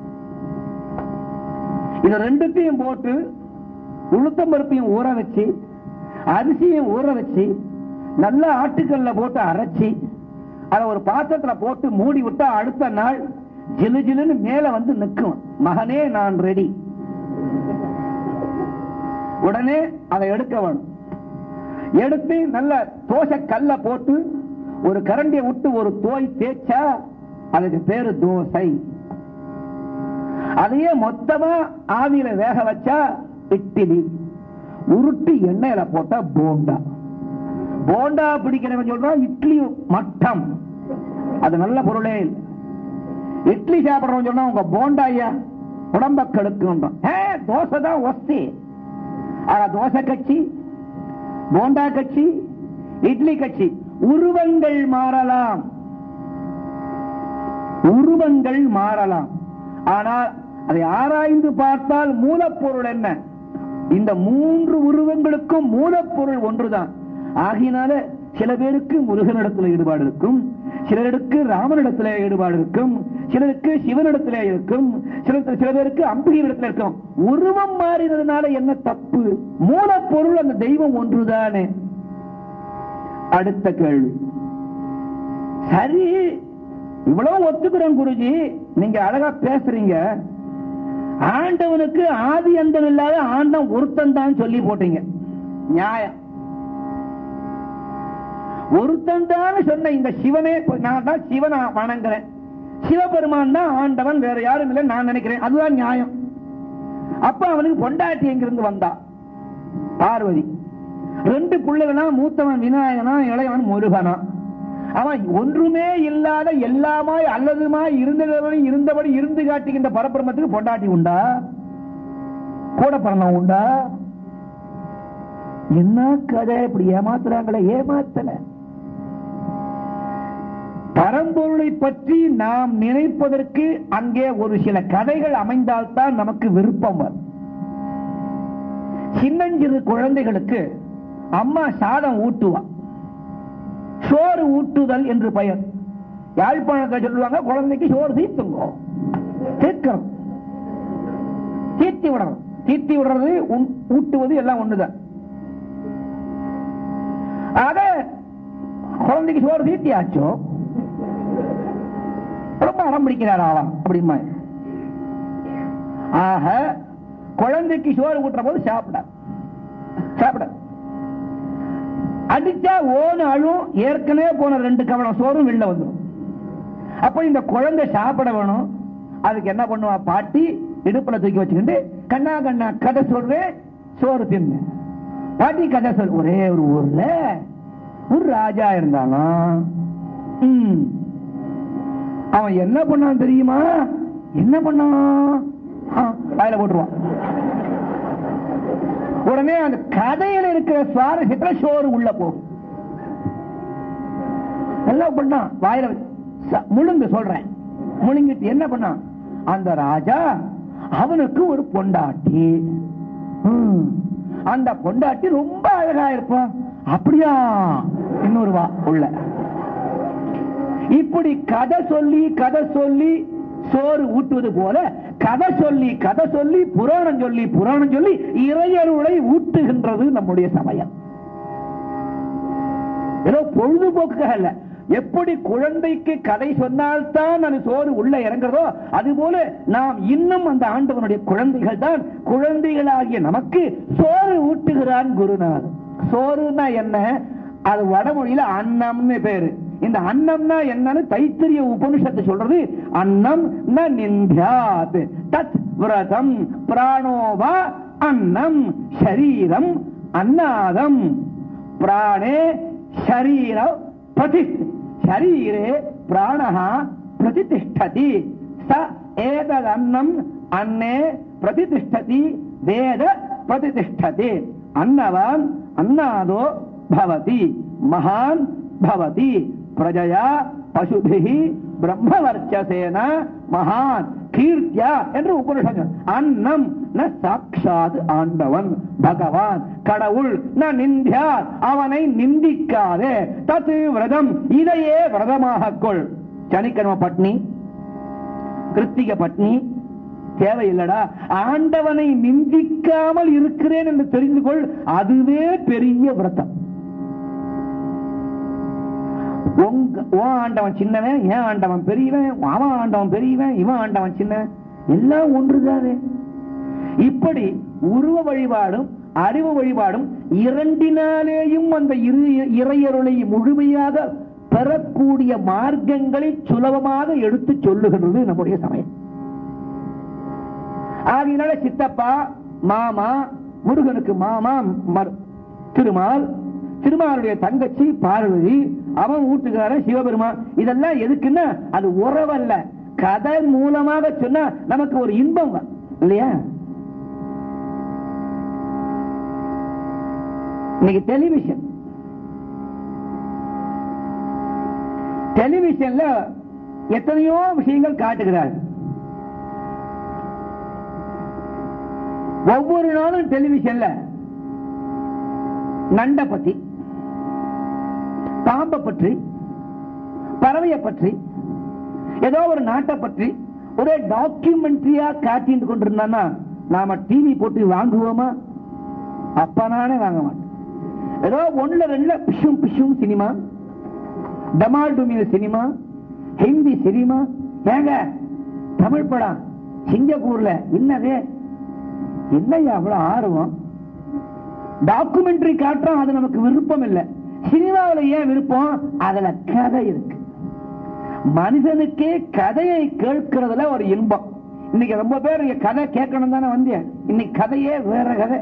இது ரெண்டுத்தையும் போட்டு உளுத்தம் பருப்பையும் ஊற வச்சு அரிசியும் ஊற வச்சு நல்ல ஆட்டுக்கல்ல போட்டு அரைச்சி அதை ஒரு பாத்திரத்துல போட்டு மூடி விட்டா அடுத்த நாள் ஜிலு ஜிலுன்னு மேல வந்து நிற்கும் மகனே நான் ரெடி உடனே அதை எடுக்க வேணும் எடுத்து நல்ல தோசை கல்ல போட்டு ஒரு கரண்டியை விட்டு ஒரு தோய் தேய்ச்சா அதுக்கு பேரு தோசை அதையே மொத்தமா ஆவியில வேக வச்சா இட்லி உருட்டி எண்ணெயில போட்டா போண்டா போண்டா பிடிக்கிறவன் சொல்றான் இட்லி மட்டம் அது நல்ல பொருளே இல்லை இட்லி சாப்பிடுறவன் சொன்னா உங்க போண்டா ஐயா உடம்ப கெடுக்கும் தோசை தான் ஒஸ்தி ஆனா தோசை கட்சி போண்டா கட்சி இட்லி கட்சி உருவங்கள் மாறலாம் உருவங்கள் மாறலாம் ஆனால் அதை ஆராய்ந்து பார்த்தால் மூலப்பொருள் என்ன இந்த மூன்று உருவங்களுக்கும் மூலப்பொருள் ஒன்றுதான் ஆகினால சில பேருக்கு முருகனிடத்தில் ஈடுபாடு இருக்கும் சிலருக்கு ராமனிடத்தில் ஈடுபாடு இருக்கும் சிலருக்கு சிவனிடத்தில் இருக்கும் சிலருக்கு சில பேருக்கு அம்பிகையிடத்தில் இருக்கும் உருவம் மாறினதுனால என்ன தப்பு மூலப்பொருள் அந்த தெய்வம் ஒன்றுதானே அடுத்த கேள்வி சரி இவ்வளவு ஒத்துக்கிறோம் குருஜி நீங்க அழகா பேசுறீங்க ஆண்டவனுக்கு ஆதி அந்தம் இல்லாத ஆண்டம் ஒருத்தன் தான் சொல்லி போட்டீங்க நியாயம் ஒருத்தன் தான் சொன்ன இந்த சிவனே நான் தான் சிவனை வணங்குறேன் சிவபெருமான் தான் ஆண்டவன் வேற யாரும் இல்லை நான் நினைக்கிறேன் அதுதான் நியாயம் அப்ப அவனுக்கு பொண்டாட்டி எங்கிருந்து வந்தா பார்வதி ரெண்டு பிள்ளைகளா மூத்தவன் விநாயகனா இளையவன் முருகனா அவன் ஒன்றுமே இல்லாத எல்லாமாய் அல்லதுமாய் இருந்தபடி இருந்தபடி இருந்து காட்டுகின்ற பரபிரமத்துக்கு பொண்டாட்டி உண்டா கூட பிறந்தவன் உண்டா என்ன கதை இப்படி ஏமாத்துறாங்களே ஏமாத்தல பரம்பொருளை பற்றி நாம் நினைப்பதற்கு அங்கே ஒரு சில கதைகள் அமைந்தால்தான் நமக்கு விருப்பம் வரும் சின்னஞ்சிறு குழந்தைகளுக்கு அம்மா சாதம் ஊட்டுவா சோறு ஊட்டுதல் என்று பெயர் யாழ்ப்பாணத்தை சொல்லுவாங்க குழந்தைக்கு சோறு தீர்த்துங்கோ தீர்க்கணும் தீர்த்தி விடணும் தீர்த்தி விடுறது உண்- ஊட்டுவது எல்லாம் ஒண்ணுதான் ஆக குழந்தைக்கு சோறு தீர்த்தி ஆச்சோ ரொம்ப அடம் பிடிக்கிறார் அவன் அப்படிமா ஆக குழந்தைக்கு சோறு ஊட்டுற போது சாப்பிட சாப்பிட அடிச்சா ஓன அழும் ஏற்கனவே போன ரெண்டு கவனம் சோறும் வெளில வந்துடும் அப்ப இந்த குழந்தை சாப்பிட வேணும் அதுக்கு என்ன பண்ணுவா பாட்டி இடுப்புல தூக்கி வச்சுக்கிட்டு கண்ணா கண்ணா கதை சொல்றேன் சோறு தின்னு பாட்டி கதை சொல் ஒரே ஒரு ஊர்ல ஒரு ராஜா இருந்தானா ம். அவன் என்ன பண்ணான் தெரியுமா என்ன பண்ணான் ஆ, வாயில போட்டுருவான் உடனே அந்த கதையில இருக்கிற சுவாரஸ்யத்துல சோறு உள்ள போகும் நல்லா பண்ணான் வாயில வச்சு. ச- முழுங்கு சொல்றேன் முழுங்கிட்டு என்ன பண்ணான் அந்த ராஜா அவனுக்கு ஒரு பொண்டாட்டி ம். அந்த பொண்டாட்டி ரொம்ப அழகா இருப்பான் அப்படியா இன்னொரு வா உள்ள இப்படி கதை சொல்லி கதை சொல்லி சோறு ஊட்டுவது போல கதை சொல்லி கதை சொல்லி புராணம் சொல்லி புராணம் சொல்லி இறையருளை ஊட்டுகின்றது நம்முடைய சமயம் ஏதோ பொழுதுபோக்குக்காக அல்ல எப்படி குழந்தைக்கு கதை சொன்னால்தான் அது சோறு உள்ள இறங்குறதோ அதுபோல நாம் இன்னும் அந்த ஆண்டவனுடைய குழந்தைகள் தான் குழந்தைகளாகிய நமக்கு சோறு ஊட்டுகிறான் குருநாதன் சோறுனா என்ன அது வடமொழியில அன்னம்னு பேரு இந்த அன்னம்னா என்னன்னு தைத்திரிய உபனிஷத்து சொல்றது அன்னம் ந நிந்தியாத் தத் விரதம் பிராணோவா அன்னம் ஷரீரம் அன்னாதம் பிராணே शरीर प्रति शरीरे प्राणः प्रतिष्ठति स एतदन्नम् अन्ने प्रतिष्ठति वेद प्रतिष्ठति अन्नवान् அன்னாதோ பவதி மகான் பவதி பிரஜயா பசுபிகி பிரம்மவர்ச்சசேன மகான் கீர்த்தியா என்று உபனிஷத்து அன்னம் ந சாட்சாத் ஆண்டவன் பகவான் கடவுள் ந நிந்தியார் அவனை நிந்திக்காதே தத்து விரதம் இதையே விரதமாக கொள் சனிக்கிழமை பட்னி கிருத்திக பட்னி தேவையில்லடா ஆண்டவனை நிந்திக்காமல் இருக்கிறேன் என்று தெரிந்து கொள் அதுவே பெரிய விரதம் உங்க உன் ஆண்டவன் சின்னவன் ஏன் ஆண்டவன் பெரியவன் அவன் ஆண்டவன் பெரியவன் இவன் ஆண்டவன் சின்னவன் எல்லாம் ஒன்றுதானே இப்படி உருவ வழிபாடும் அறிவு வழிபாடும் இரண்டினாலேயும் அந்த இரு- இறையருளை முழுமையாக பெறக்கூடிய மார்க்கங்களை சுலபமாக எடுத்து சொல்லுகின்றது நம்முடைய சமயம் ஆகையினால சித்தப்பா மாமா முருகனுக்கு மாமா மர்- திருமால் திருமாலுடைய தங்கச்சி பார்வதி அவன் வீட்டுக்காரன் சிவபெருமான் இதெல்லாம் எதுக்குன்னா அது உறவல்ல கதை மூலமாக சொன்னா நமக்கு ஒரு இன்பம் வரும். இல்லையா இன்னைக்கு டெலிவிஷன் டெலிவிஷன்ல எத்தனையோ விஷயங்கள் காட்டுகிறார்கள் ஒவ்வொரு நாளும் டெலிவிஷன்ல நண்டை பத்தி பாம்பை பற்றி பறவையை பற்றி ஏதோ ஒரு நாட்டை பற்றி ஒரே டாக்குமெண்ட்ரியா காட்டிட்டு கொண்டிருந்தான்னா நாம டிவி போட்டு வாங்குவோமா அப்ப நானே வாங்க மாட்டேன் ஏதோ ஒண்ணுல ரெண்டுல பிஷும் பிஷும் சினிமா டமால் டுமில் சினிமா ஹிந்தி சினிமா ஏங்க தமிழ் படம் சிங்கப்பூர்ல என்னது என்னையா அவ்வளவு ஆர்வம் டாக்குமெண்ட்ரி காட்டுறோம் அது நமக்கு விருப்பம் இல்லை சினிமாவில் ஏன் விருப்பம் அதுல கதை இருக்கு மனிதனுக்கே கதையை கேட்கறதுல ஒரு இன்பம் இன்னைக்கு ரொம்ப பேர் இங்க கதை கேட்கணும் தானே வந்தேன் இன்னைக்கு கதையே வேற கதை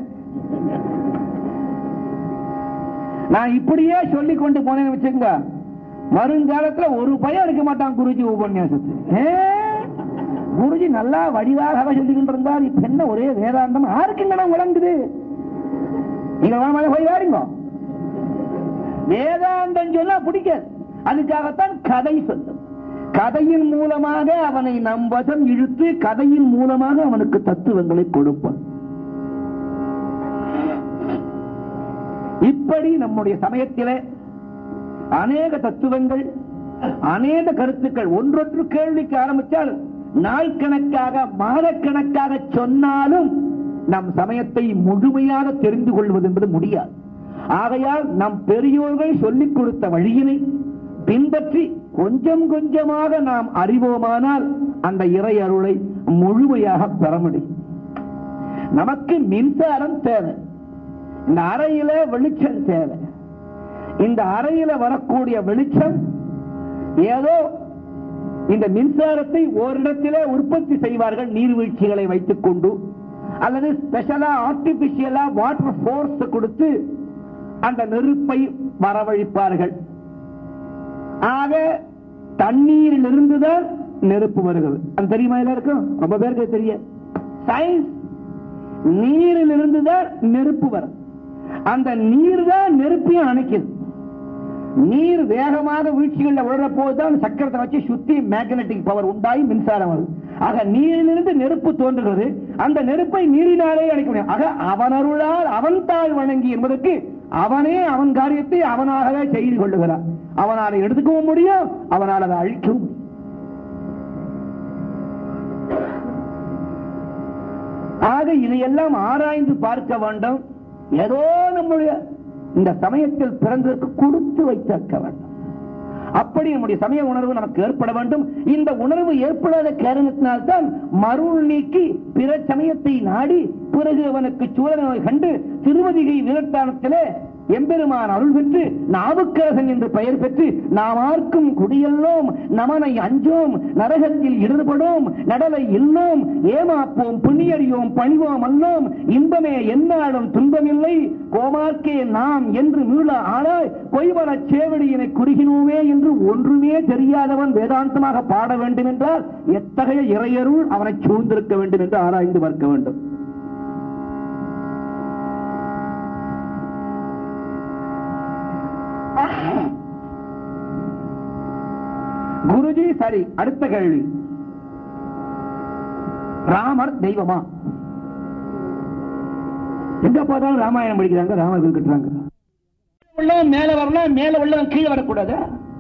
நான் இப்படியே சொல்லி கொண்டு போனேன்னு வச்சுக்கோங்க வருங்காலத்துல ஒரு பயம் இருக்க மாட்டான் குருஜி உபன்யாசத்து ஏ? குருஜி நல்லா வடிவாக சொல்லிக்கிட்டு இருந்தார் இப்ப என்ன ஒரே வேதாந்தம் யாருக்குங்கண்ணா விளங்குது நீங்க வாங்க போய் வாருங்க வேதாந்தம் சொன்னா பிடிக்காது அதுக்காகத்தான் கதை சொல்லும் கதையின் மூலமாக அவனை நம் வசம் இழுத்து கதையின் மூலமாக அவனுக்கு தத்துவங்களை கொடுப்பான் இப்படி நம்முடைய சமயத்திலே அநேக தத்துவங்கள் அநேக கருத்துக்கள் ஒன்றொன்று கேள்விக்கு ஆரம்பித்தால் நாள் கணக்காக மாதக்கணக்காக சொன்னாலும் நம் சமயத்தை முழுமையாக தெரிந்து கொள்வது என்பது முடியாது ஆகையால் நம் பெரியோர்கள் சொல்லிக் கொடுத்த வழியினை பின்பற்றி கொஞ்சம் கொஞ்சமாக நாம் அறிவோமானால் அந்த இறை அருளை முழுமையாக பெற முடியும் நமக்கு மின்சாரம் தேவை இந்த அறையில வெளிச்சம் தேவை இந்த அறையில வரக்கூடிய வெளிச்சம் ஏதோ இந்த மின்சாரத்தை ஓரிடத்திலே உற்பத்தி செய்வார்கள் நீர்வீழ்ச்சிகளை வைத்துக் கொண்டு அல்லது ஸ்பெஷலா ஆர்டிபிஷியலா வாட்டர் போர்ஸ் கொடுத்து அந்த நெருப்பை வரவழைப்பார்கள் ஆக தண்ணீரில் இருந்துதான் நெருப்பு வருகிறது அது தெரியுமா எல்லாருக்கும் ரொம்ப பேருக்கு அது தெரியாது சயின்ஸ் நீரில் இருந்துதான் நெருப்பு வரும் அந்த நீர் தான் நெருப்பையும் அணைக்குது நீர் வேகமாக வீழ்ச்சிகளில் விழுற போதுதான் சக்கரத்தை வச்சு சுத்தி மேக்னெட்டிக் பவர் உண்டாகி மின்சாரம் வருது ஆக நீரிலிருந்து நெருப்பு தோன்றுகிறது அந்த நெருப்பை நீரினாலே அணைக்க முடியும் ஆக அவன் அருளால் அவன் தாழ் வணங்கி என்பதற்கு அவனே அவன் காரியத்தை அவனாகவே செய்து கொள்ளுகிறான் அவனால் எடுத்துக்கவும் முடியும் அவனால் அதை அழிக்கவும் முடியும் ஆக இதையெல்லாம் ஆராய்ந்து பார்க்க வேண்டும் ஏதோ நம்முடைய இந்த சமயத்தில் பிறந்ததற்கு கொடுத்து வைத்திருக்க வேண்டும் அப்படி நம்முடைய சமய உணர்வு நமக்கு ஏற்பட வேண்டும் இந்த உணர்வு ஏற்படாத காரணத்தினால்தான் மருள் நீக்கி பிற சமயத்தை நாடி பிறகு அவனுக்கு சூழலை கண்டு திருவதிகை வீரட்டானத்திலே எம்பெருமான் அருள் பெற்று நாவுக்கரசன் என்று பெயர் பெற்று நாம் ஆர்க்கும் குடியல்லோம் நமனை அஞ்சோம் நரகத்தில் ஈடுபடோம் நடலை இல்லோம் ஏமாப்போம் புண்ணியறியோம் பணிவோம் அல்லோம் இன்பமே என்னாலும் துன்பமில்லை கோமார்க்கே நாம் என்று மீள ஆளாய் பொய்வரச் சேவடியினை குறுகினோமே என்று ஒன்றுமே தெரியாதவன் வேதாந்தமாக பாட வேண்டும் என்றால் எத்தகைய இறையருள் அவனை சூழ்ந்திருக்க வேண்டும் என்று ஆராய்ந்து பார்க்க வேண்டும் குருஜி சரி அடுத்த கேள்வி ராமர் தெய்வமா எங்க பார்த்தாலும் ராமாயணம் படிக்கிறாங்க ராமர் கட்டுறாங்க உள்ளவன் மேல வரலாம் மேல உள்ளவன் கீழே வரக்கூடாது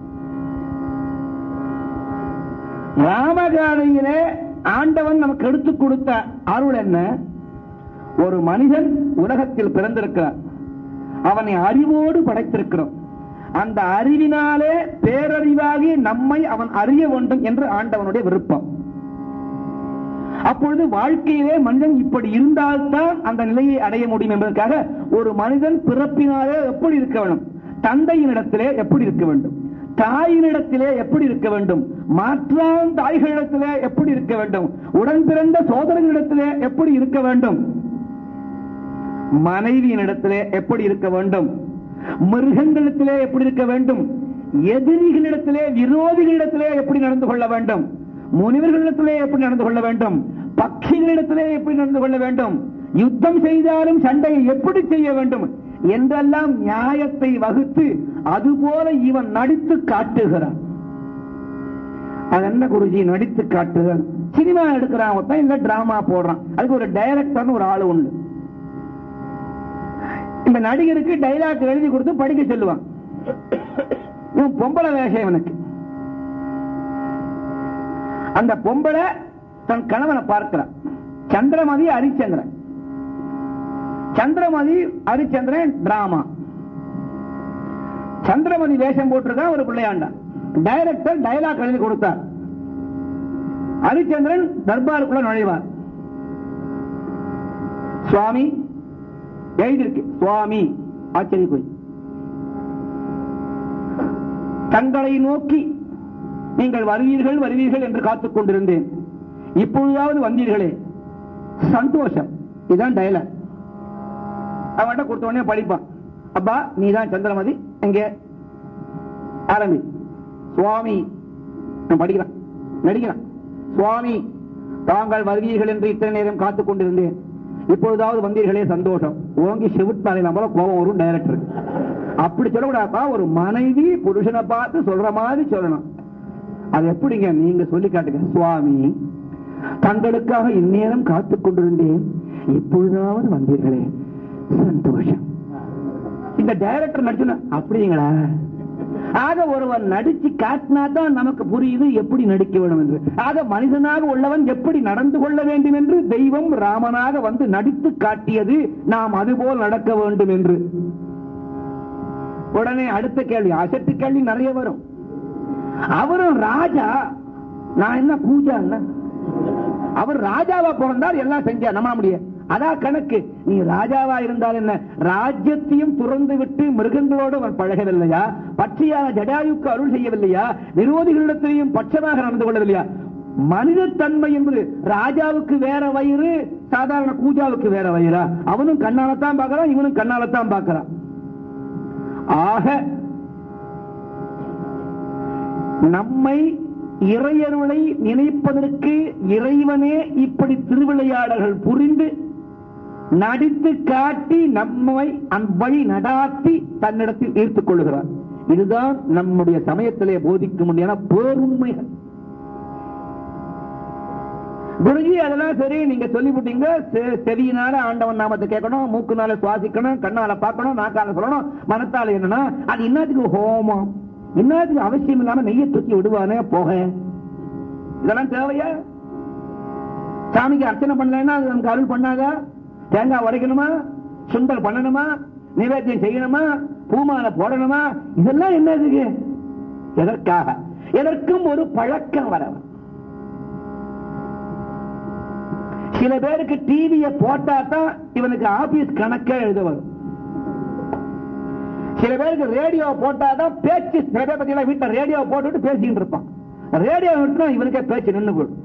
ராமகாதையிலே ஆண்டவன் நமக்கு எடுத்துக் கொடுத்த அருள் என்ன ஒரு மனிதன் உலகத்தில் பிறந்திருக்கிறான் அவனை அறிவோடு படைத்திருக்கிறோம் அந்த அறிவினாலே பேரறிவாகி நம்மை அவன் அறிய வேண்டும் என்று ஆண்டவனுடைய விருப்பம் அப்பொழுது வாழ்க்கையிலே மனிதன் இப்படி இருந்தால்தான் அந்த நிலையை அடைய முடியும் என்பதற்காக ஒரு மனிதன் பிறப்பினாலே எப்படி இருக்க வேண்டும் தந்தையினிடத்திலே எப்படி இருக்க வேண்டும் தாயினிடத்திலே எப்படி இருக்க வேண்டும் மாற்றான் தாய்களிடத்திலே எப்படி இருக்க வேண்டும் உடன் பிறந்த சோதரர்களிடத்திலே எப்படி இருக்க வேண்டும் மனைவியினிடத்திலே எப்படி இருக்க வேண்டும் மிருகங்களிடத்திலே எப்படி இருக்க வேண்டும் எதிரிகளிடத்திலே விரோதிகளிடத்திலே எப்படி நடந்து கொள்ள வேண்டும் முனிவர்களிடத்திலே எப்படி நடந்து கொள்ள வேண்டும் பட்சிகளிடத்திலே எப்படி நடந்து கொள்ள வேண்டும் யுத்தம் செய்தாலும் சண்டையை எப்படி செய்ய வேண்டும் என்றெல்லாம் நியாயத்தை வகுத்து அதுபோல இவன் நடித்து காட்டுகிறான் அது என்ன குருஜி நடித்து காட்டுகிறான் சினிமா எடுக்கிறான் ஒருத்தன் இல்ல டிராமா போடுறான் அதுக்கு ஒரு டைரக்டர்னு ஒரு ஆளு உண்டு இந்த நடிகருக்கு டைலாக் எழுதி கொடுத்து படிக்க சொல்லுவான் இவன் பொம்பளை வேஷம் இவனுக்கு அந்த பொம்பளை தன் கணவனை பார்க்கிறான் சந்திரமதி ஹரிச்சந்திரன் சந்திரமதி ஹரிச்சந்திரன் டிராமா சந்திரமதி வேஷம் போட்டிருக்கான் ஒரு பிள்ளையாண்டா டைரக்டர் டயலாக் எழுதி கொடுத்தார் ஹரிச்சந்திரன் தர்பாருக்குள்ள நுழைவார் சுவாமி எழுதியிருக்கு சுவாமி ஆச்சரிய போய் தங்களை நோக்கி நீங்கள் வருவீர்கள் வருவீர்கள் என்று காத்துக் கொண்டிருந்தேன் இப்பொழுதாவது வந்தீர்களே சந்தோஷம் இதுதான் டயலாக் அவன்கிட்ட கொடுத்த உடனே படிப்பான் அப்பா நீதான் சந்திரமதி எங்க ஆரம்பி சுவாமி நான் படிக்கிறான் நடிக்கிறான் சுவாமி தாங்கள் வருவீர்கள் என்று இத்தனை நேரம் காத்துக் கொண்டிருந்தேன் இப்பொழுதாவது வந்தீர்களே சந்தோஷம் ஓங்கி செவிட்டாலே நம்மள கோபம் வரும் டைரக்டர் அப்படி சொல்லக்கூடாதா ஒரு மனைவி புருஷனை பார்த்து சொல்ற மாதிரி சொல்லணும் அது எப்படிங்க நீங்க சொல்லி காட்டுங்க சுவாமி தங்களுக்காக இந்நேரம் காத்துக் கொண்டிருந்தேன் இப்பொழுதாவது வந்தீர்களே சந்தோஷம் இந்த டைரக்டர் நடிச்சுனா அப்படிங்களா ஆக ஒருவன் நடிச்சு காட்டினா தான் நமக்கு புரியுது எப்படி நடிக்க வேண்டும் என்று ஆக மனிதனாக உள்ளவன் எப்படி நடந்து கொள்ள வேண்டும் என்று தெய்வம் ராமனாக வந்து நடித்து காட்டியது நாம் அதுபோல் நடக்க வேண்டும் என்று உடனே அடுத்த கேள்வி அசட்டு கேள்வி நிறைய வரும் அவரும் ராஜா நான் என்ன பூஜா அவர் ராஜாவா பிறந்தார் எல்லாம் செஞ்சார் நம்ப முடியாது அதான் கணக்கு நீ ராஜாவா இருந்தால் என்ன ராஜ்யத்தையும் துறந்து விட்டு மிருகங்களோடு அவர் பழகவில்லையா பச்சையான ஜடாயுக்கு அருள் செய்யவில்லையா விரோதிகளிடத்திலையும் பட்சமாக நடந்து கொள்ளவில்லையா மனித தன்மை என்பது ராஜாவுக்கு வேற வயிறு சாதாரண கூஜாவுக்கு வேற வயிறா அவனும் கண்ணாலத்தான் பார்க்கறான் இவனும் கண்ணாலத்தான் பார்க்கறான் ஆக நம்மை இறையருளை நினைப்பதற்கு இறைவனே இப்படி திருவிளையாடல்கள் புரிந்து நடித்து காட்டி நம்மை வழி நடாத்தி தன்னிடத்தில் ஈர்த்துக் கொள்கிறார் இதுதான் நம்முடைய சமயத்திலே போதிக்க முடியாத பேருண்மைகள் குருஜி அதெல்லாம் சரி நீங்க சொல்லிவிட்டீங்க செவியினால ஆண்டவன் நாமத்தை கேட்கணும் மூக்குனால சுவாசிக்கணும் கண்ணால பார்க்கணும் நாக்கால சொல்லணும் மனத்தால என்னன்னா அது இன்னத்துக்கு ஹோமம் இன்னத்துக்கு அவசியம் இல்லாம நெய்ய தூக்கி விடுவானே போக இதெல்லாம் தேவையா சாமிக்கு அர்ச்சனை பண்ணலன்னா அது நமக்கு அருள் பண்ணாதா தேங்காய் உடைக்கணுமா சுண்டல் பண்ணணுமா நிவேத்தியம் செய்யணுமா பூமாலை போடணுமா இதெல்லாம் என்னதுக்கு எதற்காக எதற்கும் ஒரு பழக்கம் வர சில பேருக்கு டிவிய போட்டா தான் இவனுக்கு ஆபீஸ் கணக்கே எழுத வரும் சில பேருக்கு ரேடியோ போட்டா தான் பேச்சு சில பேர் பத்தி வீட்டுல ரேடியோ போட்டுட்டு பேசிக்கிட்டு இருப்பான் ரேடியோ விட்டுனா இவனுக்கே பேச்சு நின்று போடும்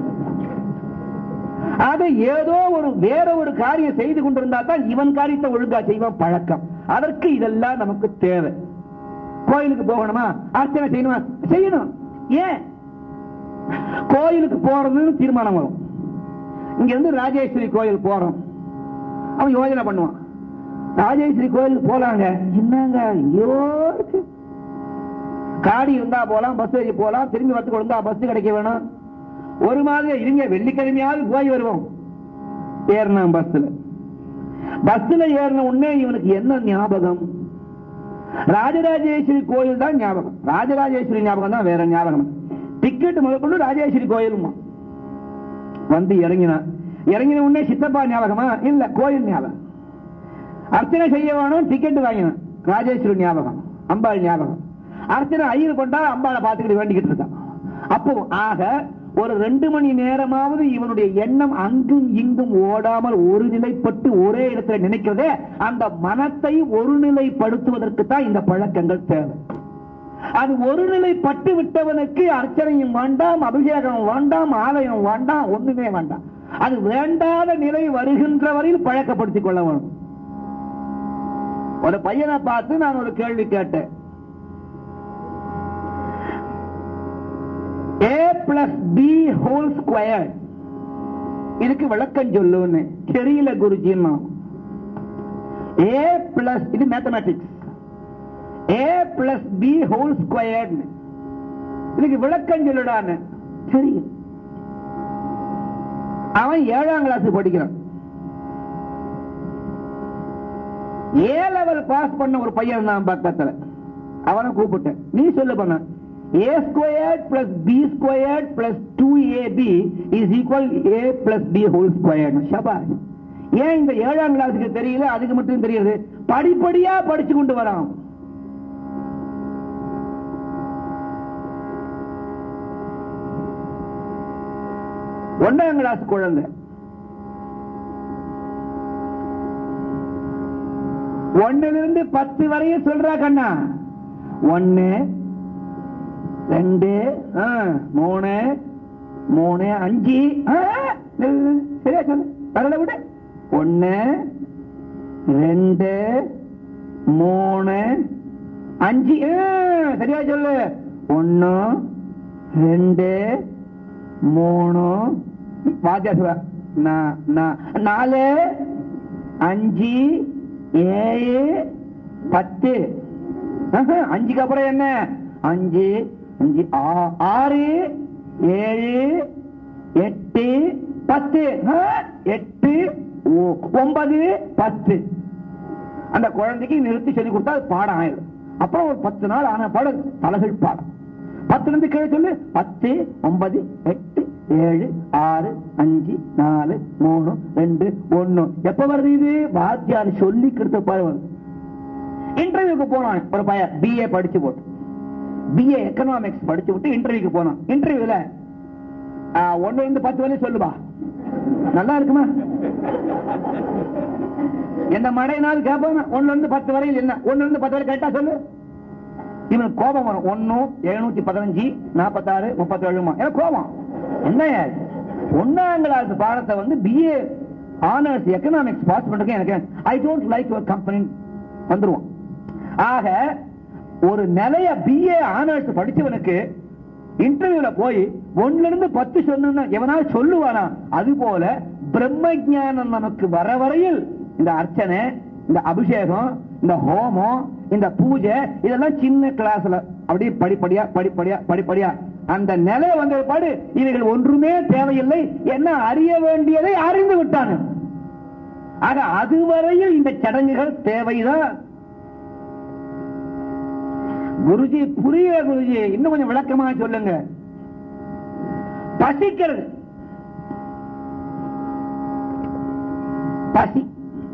ஆக ஏதோ ஒரு வேற ஒரு காரியம் செய்து கொண்டிருந்தா தான் இவன் காரியத்தை ஒழுங்கா செய்வான் பழக்கம் அதற்கு இதெல்லாம் நமக்கு தேவை கோயிலுக்கு போகணுமா அர்ச்சனை செய்யணுமா செய்யணும் ஏன் கோயிலுக்கு போறதுன்னு தீர்மானம் வரும் இங்க இருந்து ராஜேஸ்வரி கோயில் போறோம் அவன் யோஜனை பண்ணுவான் ராஜேஸ்வரி கோயில் போலாங்க என்னங்க ஐயோ இருக்கு காடி இருந்தா போலாம் பஸ் ஏறி போலாம் திரும்பி வரத்துக்கு ஒழுங்கா பஸ் கிடைக்க வேணும் ஒரு மாதிரி இருங்க வெள்ளிக்கிழமையாவது போய் வருவோம் ஏறினா பஸ்ல பஸ்ல ஏறின உடனே இவனுக்கு என்ன ஞாபகம் ராஜராஜேஸ்வரி கோயில் தான் ஞாபகம் ராஜராஜேஸ்வரி ஞாபகம் தான் வேற ஞாபகம் டிக்கெட் முதற்கொண்டு ராஜேஸ்வரி கோயிலுமா வந்து இறங்கினான் இறங்கின உடனே சித்தப்பா ஞாபகமா இல்ல கோயில் ஞாபகம் அர்ச்சனை செய்ய வேணும் டிக்கெட் வாங்கினான் ராஜேஸ்வரி ஞாபகம் அம்பாள் ஞாபகம் அர்ச்சனை ஐயர் கொண்டா அம்பாளை பார்த்துக்கிட்டு வேண்டிக்கிட்டு இருக்கான் அப்போ ஆக ஒரு ரெண்டு மணி நேரமாவது இவனுடைய எண்ணம் அங்கும் இங்கும் ஓடாமல் ஒரு நிலைப்பட்டு ஒரே இடத்துல நினைக்கிறதே அந்த மனத்தை ஒருநிலைப்படுத்துவதற்கு தான் இந்த பழக்கங்கள் தேவை அது ஒருநிலைப்பட்டு விட்டவனுக்கு அர்ச்சனையும் வேண்டாம் அபிஷேகம் வேண்டாம் ஆலயம் வேண்டாம் ஒண்ணுமே வேண்டாம் அது வேண்டாத நிலை வருகின்ற வரையில் பழக்கப்படுத்திக் கொள்ள வேண்டும் ஒரு பையனை பார்த்து நான் ஒரு கேள்வி கேட்டேன் A plus B whole square இதுக்கு விளக்கம் சொல்லுன்னு தெரியல குருஜின்னு ஏ பிளஸ் இது mathematics A plus B whole square இதுக்கு விளக்கம் சொல்லுடான்னு தெரியும் அவன் ஏழாம் கிளாஸ் படிக்கிறான் ஏ லெவல் பாஸ் பண்ண ஒரு பையன் தான் பக்கத்துல அவனை கூப்பிட்டேன் நீ சொல்லு பண்ண A square plus B square plus two A B is equal A plus B whole square ஷபாஷ் ஏன் இந்த ஏழாம் கிளாஸுக்கு தெரியல அதுக்கு மட்டும் தெரியுது படிப்படியா படிச்சு கொண்டு வரான் ஒன்னாம் கிளாஸ் குழந்தை ஒன்னுல இருந்து பத்து வரையும் சொல்றா கண்ணா ஒன்னு ரெண்டு ஆ, மூணு மூணு அஞ்சு ஆ, நில்லு, சரியா சொல்லு வரல விடு ஒன்னு ரெண்டு மூணு அஞ்சு ஆ, சரியா சொல்லு ஒன்னு ரெண்டு மூணு வாத்தியா சொல்ற நா- நா- நாலு அஞ்சு ஏழு பத்து ஆஹா, அஞ்சுக்கு அப்புறம் என்ன அஞ்சு அஞ்சு ஆ- ஆறு ஏழு எட்டு பத்து ஆ, எட்டு ஒ- ஒன்பது பத்து அந்த குழந்தைக்கு நிறுத்தி சொல்லி கொடுத்தா அது பாடம் ஆயிடும் அப்புறம் ஒரு பத்து நாள் ஆன பாடம் தலைகள் பாடம் பத்துல இருந்து கீழே சொல்லு பத்து ஒன்பது எட்டு ஏழு ஆறு அஞ்சு நாலு மூணு ரெண்டு ஒண்ணு எப்ப வருது இது வாத்தியார் சொல்லி கொடுத்த பாரு வருது இன்டர்வியூக்கு போனான் ஒரு பையன் பிஏ படிச்சு போட்டு பிஏ எக்கனாமிக்ஸ் படிச்சு விட்டு இன்டர்வியூக்கு போனான் இன்டர்வியூல ஒன்னு இருந்து பத்து வரையும் சொல்லுவா நல்லா இருக்குமா எந்த மழையினாலும் கேட்பாங்க ஒண்ணுல இருந்து பத்து வரையில் என்ன ஒண்ணுல இருந்து பத்து வரை கேட்டா சொல்லு இவனுக்கு கோபம் வரும் ஒன்னு எழுநூத்தி பதினஞ்சு நாற்பத்தாறு முப்பத்தேழுமா எனக்கு கோபம் என்ன ஒன்னாம் கிளாஸ் பாடத்தை வந்து பிஏ ஆனர்ஸ் எக்கனாமிக்ஸ் பாஸ் பண்றதுக்கு எனக்கு I don't like your company வந்துருவோம் ஆக ஒரு நிலைய பிஏ ஆனர்ஸ் படிச்சவனுக்கு இன்டர்வியூல போய் ஒண்ணுல இருந்து பத்து சொன்னா எவனாவது சொல்லுவானா அது போல பிரம்ம ஞானம் நமக்கு வர வரையில் இந்த அர்ச்சனை இந்த அபிஷேகம் இந்த ஹோமம் இந்த பூஜை இதெல்லாம் சின்ன கிளாஸ்ல அப்படியே படிப்படியா படிப்படியா படிப்படியா அந்த நிலை வந்த பாடு இவைகள் ஒன்றுமே தேவையில்லை என்ன அறிய வேண்டியதை அறிந்து விட்டானு ஆக அதுவரையில் இந்த சடங்குகள் தேவைதான் குருஜி புரிய குருஜி இன்னும் கொஞ்சம் விளக்கமா சொல்லுங்க பசிக்கிறது பசி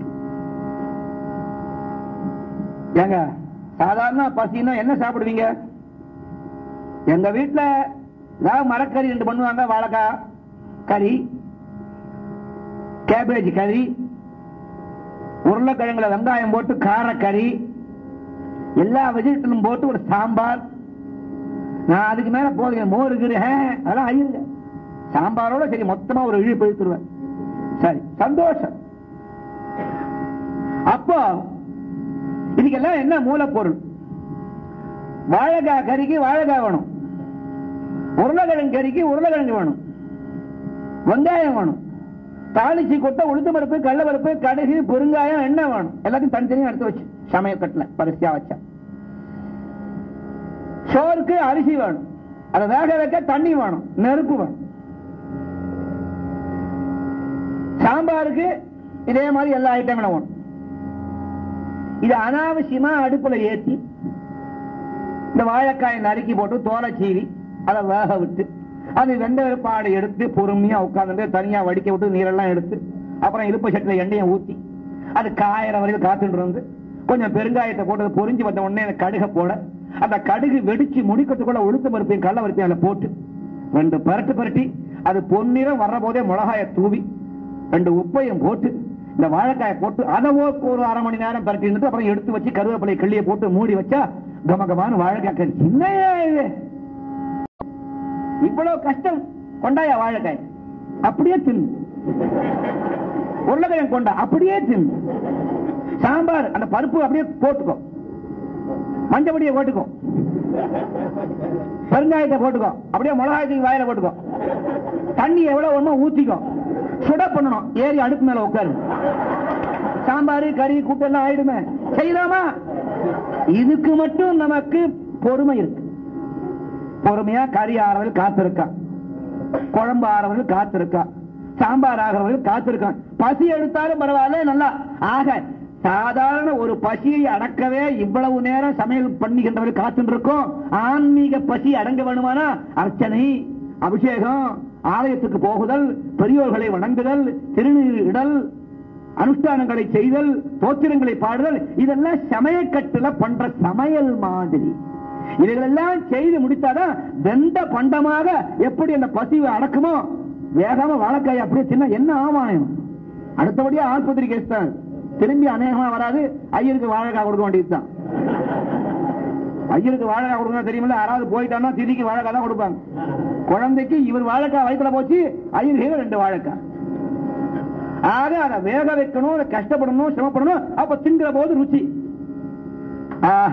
ஏங்க சாதாரண பசின்னா என்ன சாப்பிடுவீங்க எங்க வீட்டுல ஏதாவது மரக்கறி ரெண்டு பண்ணுவாங்க வாழைக்காய் கறி கேபேஜ் கறி உருளைக்கிழங்குல வெங்காயம் போட்டு காரக்கறி எல்லா வெஜிடபிளும் போட்டு ஒரு சாம்பார் நான் அதுக்கு மேல போதுங்க மோர் இருக்குது ஹே, அதெல்லாம் ஐயுங்க சாம்பாரோட சரி மொத்தமா ஒரு இழி போயிட்டுருவேன் சரி சந்தோஷம் அப்போ இதுக்கெல்லாம் என்ன மூலப்பொருள் வாழைக்காய் கறிக்கு வாழைக்காய் வேணும் உருளைக்கிழங்கு கறிக்கு உருளைக்கிழங்கு வேணும் வெங்காயம் வேணும் தாளிச்சு கொட்ட உளுந்து பருப்பு கடல பருப்பு கடுகு பெருங்காயம் எண்ணெய் வேணும் எல்லாத்தையும் தனித்தனியா எடுத்து வச்சு சமையல் கட்டில பரிசியா வச்சா சோறுக்கு அரிசி வேணும் அதை வேக வைக்க தண்ணி வேணும் நெருப்பு வேணும் சாம்பாருக்கு இதே மாதிரி எல்லா ஐட்டங்களும் வேணும் இது அனாவசியமா அடுப்புல ஏத்தி இந்த வாழைக்காயை நறுக்கி போட்டு தோலை சீவி அதை வேக விட்டு அது வெந்த பாடு எடுத்து பொறுமையா உட்கார்ந்து தனியா வடிக்க விட்டு நீரெல்லாம் எடுத்து அப்புறம் இழுப்பு சட்டில எண்ணெயை ஊத்தி அது காயிற வரைக்கும் காத்துட்டு இருந்து கொஞ்சம் பெருங்காயத்தை போட்டு பொரிஞ்சு வந்த உடனே அந்த கடுகை போட அந்த கடுகு வெடிச்சு முடிக்கிறதுக்குள்ள உளுத்த பருப்பையும் கடல பருப்பையும் அதில் போட்டு ரெண்டு பரட்டு பரட்டி அது பொன்னிறம் வர்ற போதே மிளகாய தூவி ரெண்டு உப்பையும் போட்டு இந்த வாழைக்காயை போட்டு அதை ஒரு- ஒரு அரை மணி நேரம் பரட்டி இருந்துட்டு அப்புறம் எடுத்து வச்சு கருவேப்பிலை கிள்ளியை போட்டு மூடி வச்சா கமகமான வாழைக்காய் கறி. என்னய்யா இது இவ்வளவு கஷ்டம் கொண்டாயா வாழைக்காய் அப்படியே தின்னு உருளைக்கிழங்கு கொண்டா அப்படியே தின்னு சாம்பார் அந்த பருப்பு அப்படியே போட்டுக்கோ மஞ்சப்பொடியை போட்டுக்கோ பெருங்காயத்தை போட்டுக்கோ அப்படியே மிளகாயத்துக்கு வாயில போட்டுக்கோ தண்ணி எவ்வளவு வேணுமோ ஊத்திக்கோ சுட பண்ணணும் ஏறி அடுப்பு மேல உட்காரு சாம்பார் கறி கூட்டு எல்லாம் ஆயிடுமே செய்யலாமா இதுக்கு மட்டும் நமக்கு பொறுமை இருக்கு பொறுமையா கறி ஆறவர்கள் காத்திருக்கா குழம்பு ஆறவர்கள் காத்திருக்கா சாம்பார் ஆகிறவர்கள் காத்திருக்கான் பசி எடுத்தாலும் பரவாயில்ல நல்லா ஆக சாதாரண ஒரு பசியை அடக்கவே இவ்வளவு நேரம் சமையல் பண்ணுகின்றவர்கள் காத்துட்டு இருக்கோம் ஆன்மீக பசி அடங்க வேணுமானா அர்ச்சனை அபிஷேகம் ஆலயத்துக்கு போகுதல் பெரியோர்களை வணங்குதல் திருநீர் இடல் அனுஷ்டானங்களை செய்தல் தோத்திரங்களை பாடுதல் இதெல்லாம் சமயக்கட்டுல பண்ற சமையல் மாதிரி இவைகளெல்லாம் செய்து முடித்தாதான் வெந்த பண்டமாக எப்படி அந்த பசிவை அடக்குமோ வேகாம வாழைக்காய் அப்படியே சின்ன என்ன ஆமாயம் அடுத்தபடியா ஆஸ்பத்திரி கேஸ் தான் திரும்பி அநேகமா வராது ஐயருக்கு வாழைக்காய் கொடுக்க வேண்டியதுதான் ஐயருக்கு வாழைக்காய் கொடுக்கணும் தெரியுமில்ல யாராவது போயிட்டான்னா திதிக்கு வாழைக்காய் தான் கொடுப்பாங்க குழந்தைக்கு இவர் வாழைக்காய் வயிற்றுல போச்சு ஐயருக்கு ரெண்டு வாழைக்காய் ஆக அதை வேக வைக்கணும் அதை கஷ்டப்படணும் சிரமப்படணும் அப்ப திங்கிற போது ருச்சி ஆக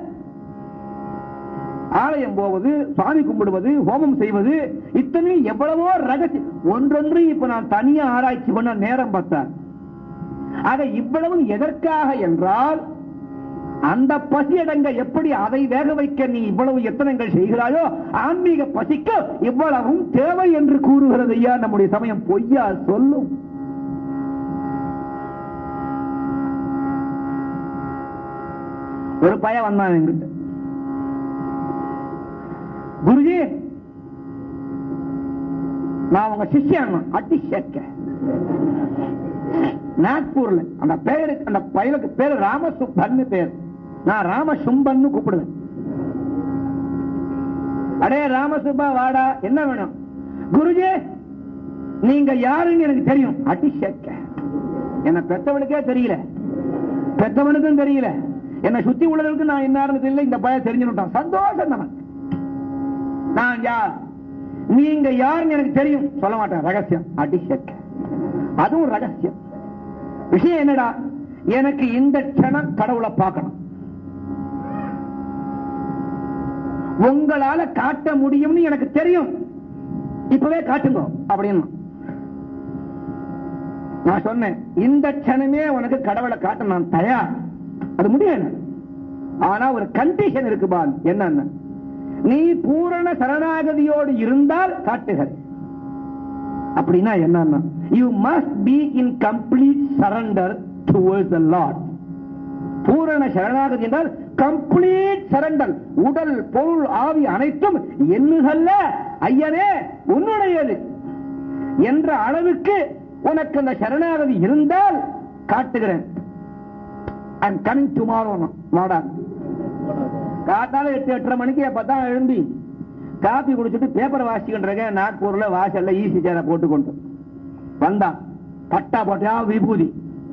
ஆலயம் போவது சுவாமி கும்பிடுவது ஹோமம் செய்வது இத்தனை எவ்வளவோ ரகசியம் ஒன்றொன்று இப்ப நான் தனியா ஆராய்ச்சி பண்ண நேரம் பார்த்தேன் ஆக இவ்வளவு எதற்காக என்றால் அந்த பசி அடங்க எப்படி அதை வேக வைக்க நீ இவ்வளவு எத்தனங்கள் செய்கிறாயோ ஆன்மீக பசிக்கு இவ்வளவும் தேவை என்று கூறுகிறது ஐயா நம்முடைய சமயம் பொய்யா சொல்லும் ஒரு பையன் வந்தான் என்கிட்ட குருஜி நான் உங்க சிஷ்யன் அட்டி சேர்க்க நாக்பூர்ல அந்த பேரு அந்த பயலுக்கு பேரு ராமசுப்பன் பேர் நான் ராமசும்பன் கூப்பிடுவேன் அடே ராமசுப்பா வாடா என்ன வேணும் குருஜி நீங்க யாருன்னு எனக்கு தெரியும் அட்டி சேர்க்க என்ன பெத்தவனுக்கே தெரியல பெத்தவனுக்கும் தெரியல என்னை சுத்தி உள்ளவர்களுக்கு நான் என்ன தெரியல இந்த பையன் தெரிஞ்சுட்டான் சந்தோஷம் நமக்கு நான் யார் நீங்க யாருன்னு எனக்கு தெரியும் சொல்ல மாட்டேன் ரகசியம் அடிஷக் அதுவும் ரகசியம் விஷயம் என்னடா எனக்கு இந்த க்ஷணம் கடவுளை பார்க்கணும் உங்களால காட்ட முடியும்னு எனக்கு தெரியும் இப்பவே காட்டுங்க அப்படின்னு நான் சொன்னேன் இந்த க்ஷணமே உனக்கு கடவுளை காட்ட நான் தயார் அது முடியாது ஆனா ஒரு கண்டிஷன் இருக்கு பால் என்னன்னு நீ பூரண சரணாகதியோடு இருந்தால் காட்டுகிறேன் அப்படின்னா என்னன்னா you must be in complete surrender towards the Lord பூரண சரணாகதி என்றால் கம்ப்ளீட் சரண்டர் உடல் பொருள் ஆவி அனைத்தும் என்னுகல்ல ஐயனே உன்னுடையது என்ற அளவுக்கு உனக்கு அந்த சரணாகதி இருந்தால் காட்டுகிறேன் ஐம் கமிங் டுமாரோ வாடா காத்தால எட்டு எட்டரை மணிக்கு அப்பதான் எழும்பி காபி குடிச்சிட்டு பேப்பர் வாசிக்கின்றங்க நாக்பூர்ல வாசல்ல ஈசி சேர போட்டு கொண்டு வந்தான் பட்டா போட்டியா விபூதி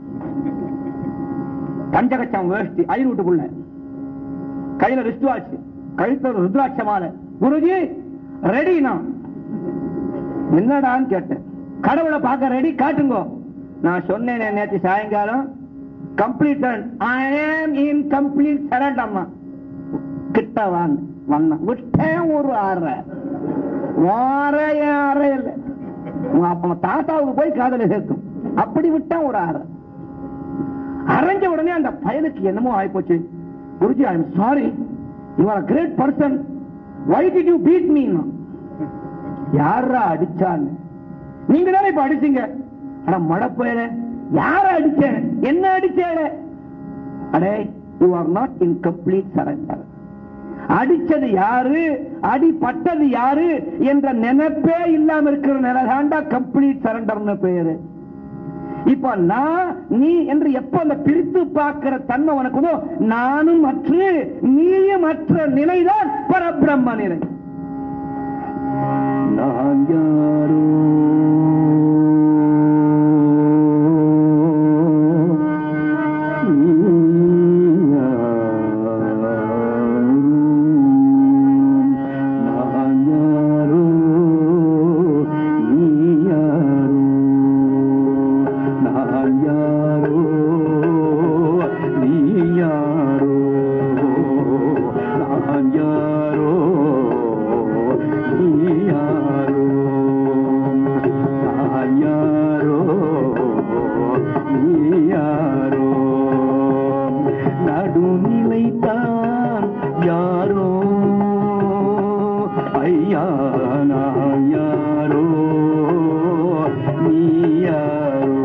பஞ்சகச்சம் வேஷ்டி ஐநூட்டுக்குள்ள கையில ரிஸ்ட் வாட்ச் கழுத்துல ருத்ராட்ச மாலை குருஜி ரெடி நான் என்னடான்னு கேட்டேன் கடவுளை பார்க்க ரெடி காட்டுங்கோ நான் சொன்னேன் நேற்று சாயங்காலம் கம்ப்ளீட் ஐ ஆம் இன் கம்ப்ளீட் சரண்ட் அம்மா கிட்ட வாங்க வந்தான் விட்டேன் ஒரு அறை வாரைய அறை இல்லை உங்க அப்பா தாத்தாவுக்கு போய் காதல சேர்க்கும் அப்படி விட்டான் ஒரு அறை அரைஞ்ச உடனே அந்த பயலுக்கு என்னமோ ஆயிப்போச்சு Guruji I sorry you are great person why did you beat me யாரா அடிச்சான்னு நீங்க தானே இப்ப அடிச்சீங்க ஆனா மடப்பயல யார அடிச்சேன் என்ன அடிச்சேன் அடே you are not in complete surrender அடிச்சது யாரு அடிப்பட்டது யாரு என்ற நினைப்பே இல்லாம இருக்கிற நிலதாண்டா கம்ப்ளீட் சரண்டர்னு பேரு இப்ப நான் நீ என்று எப்ப அந்த பிரித்து பார்க்கிற தன்மை உனக்கு வந்தோ, நானும் மற்ற நீயும் மற்ற நிலைதான் பரபிரம்ம நிலை நான் யாரோ நீ யாரோ? நான் யாரோ? நீ யாரோ? நான் யாரோ? நீ யாரோ? நான் யாரோ? நீ யாரோ? நான் யாரோ? நீ யாரோ? நடுநிலைத்தான் யாரோ ஐயா நான் யாரோ நீ யாரோ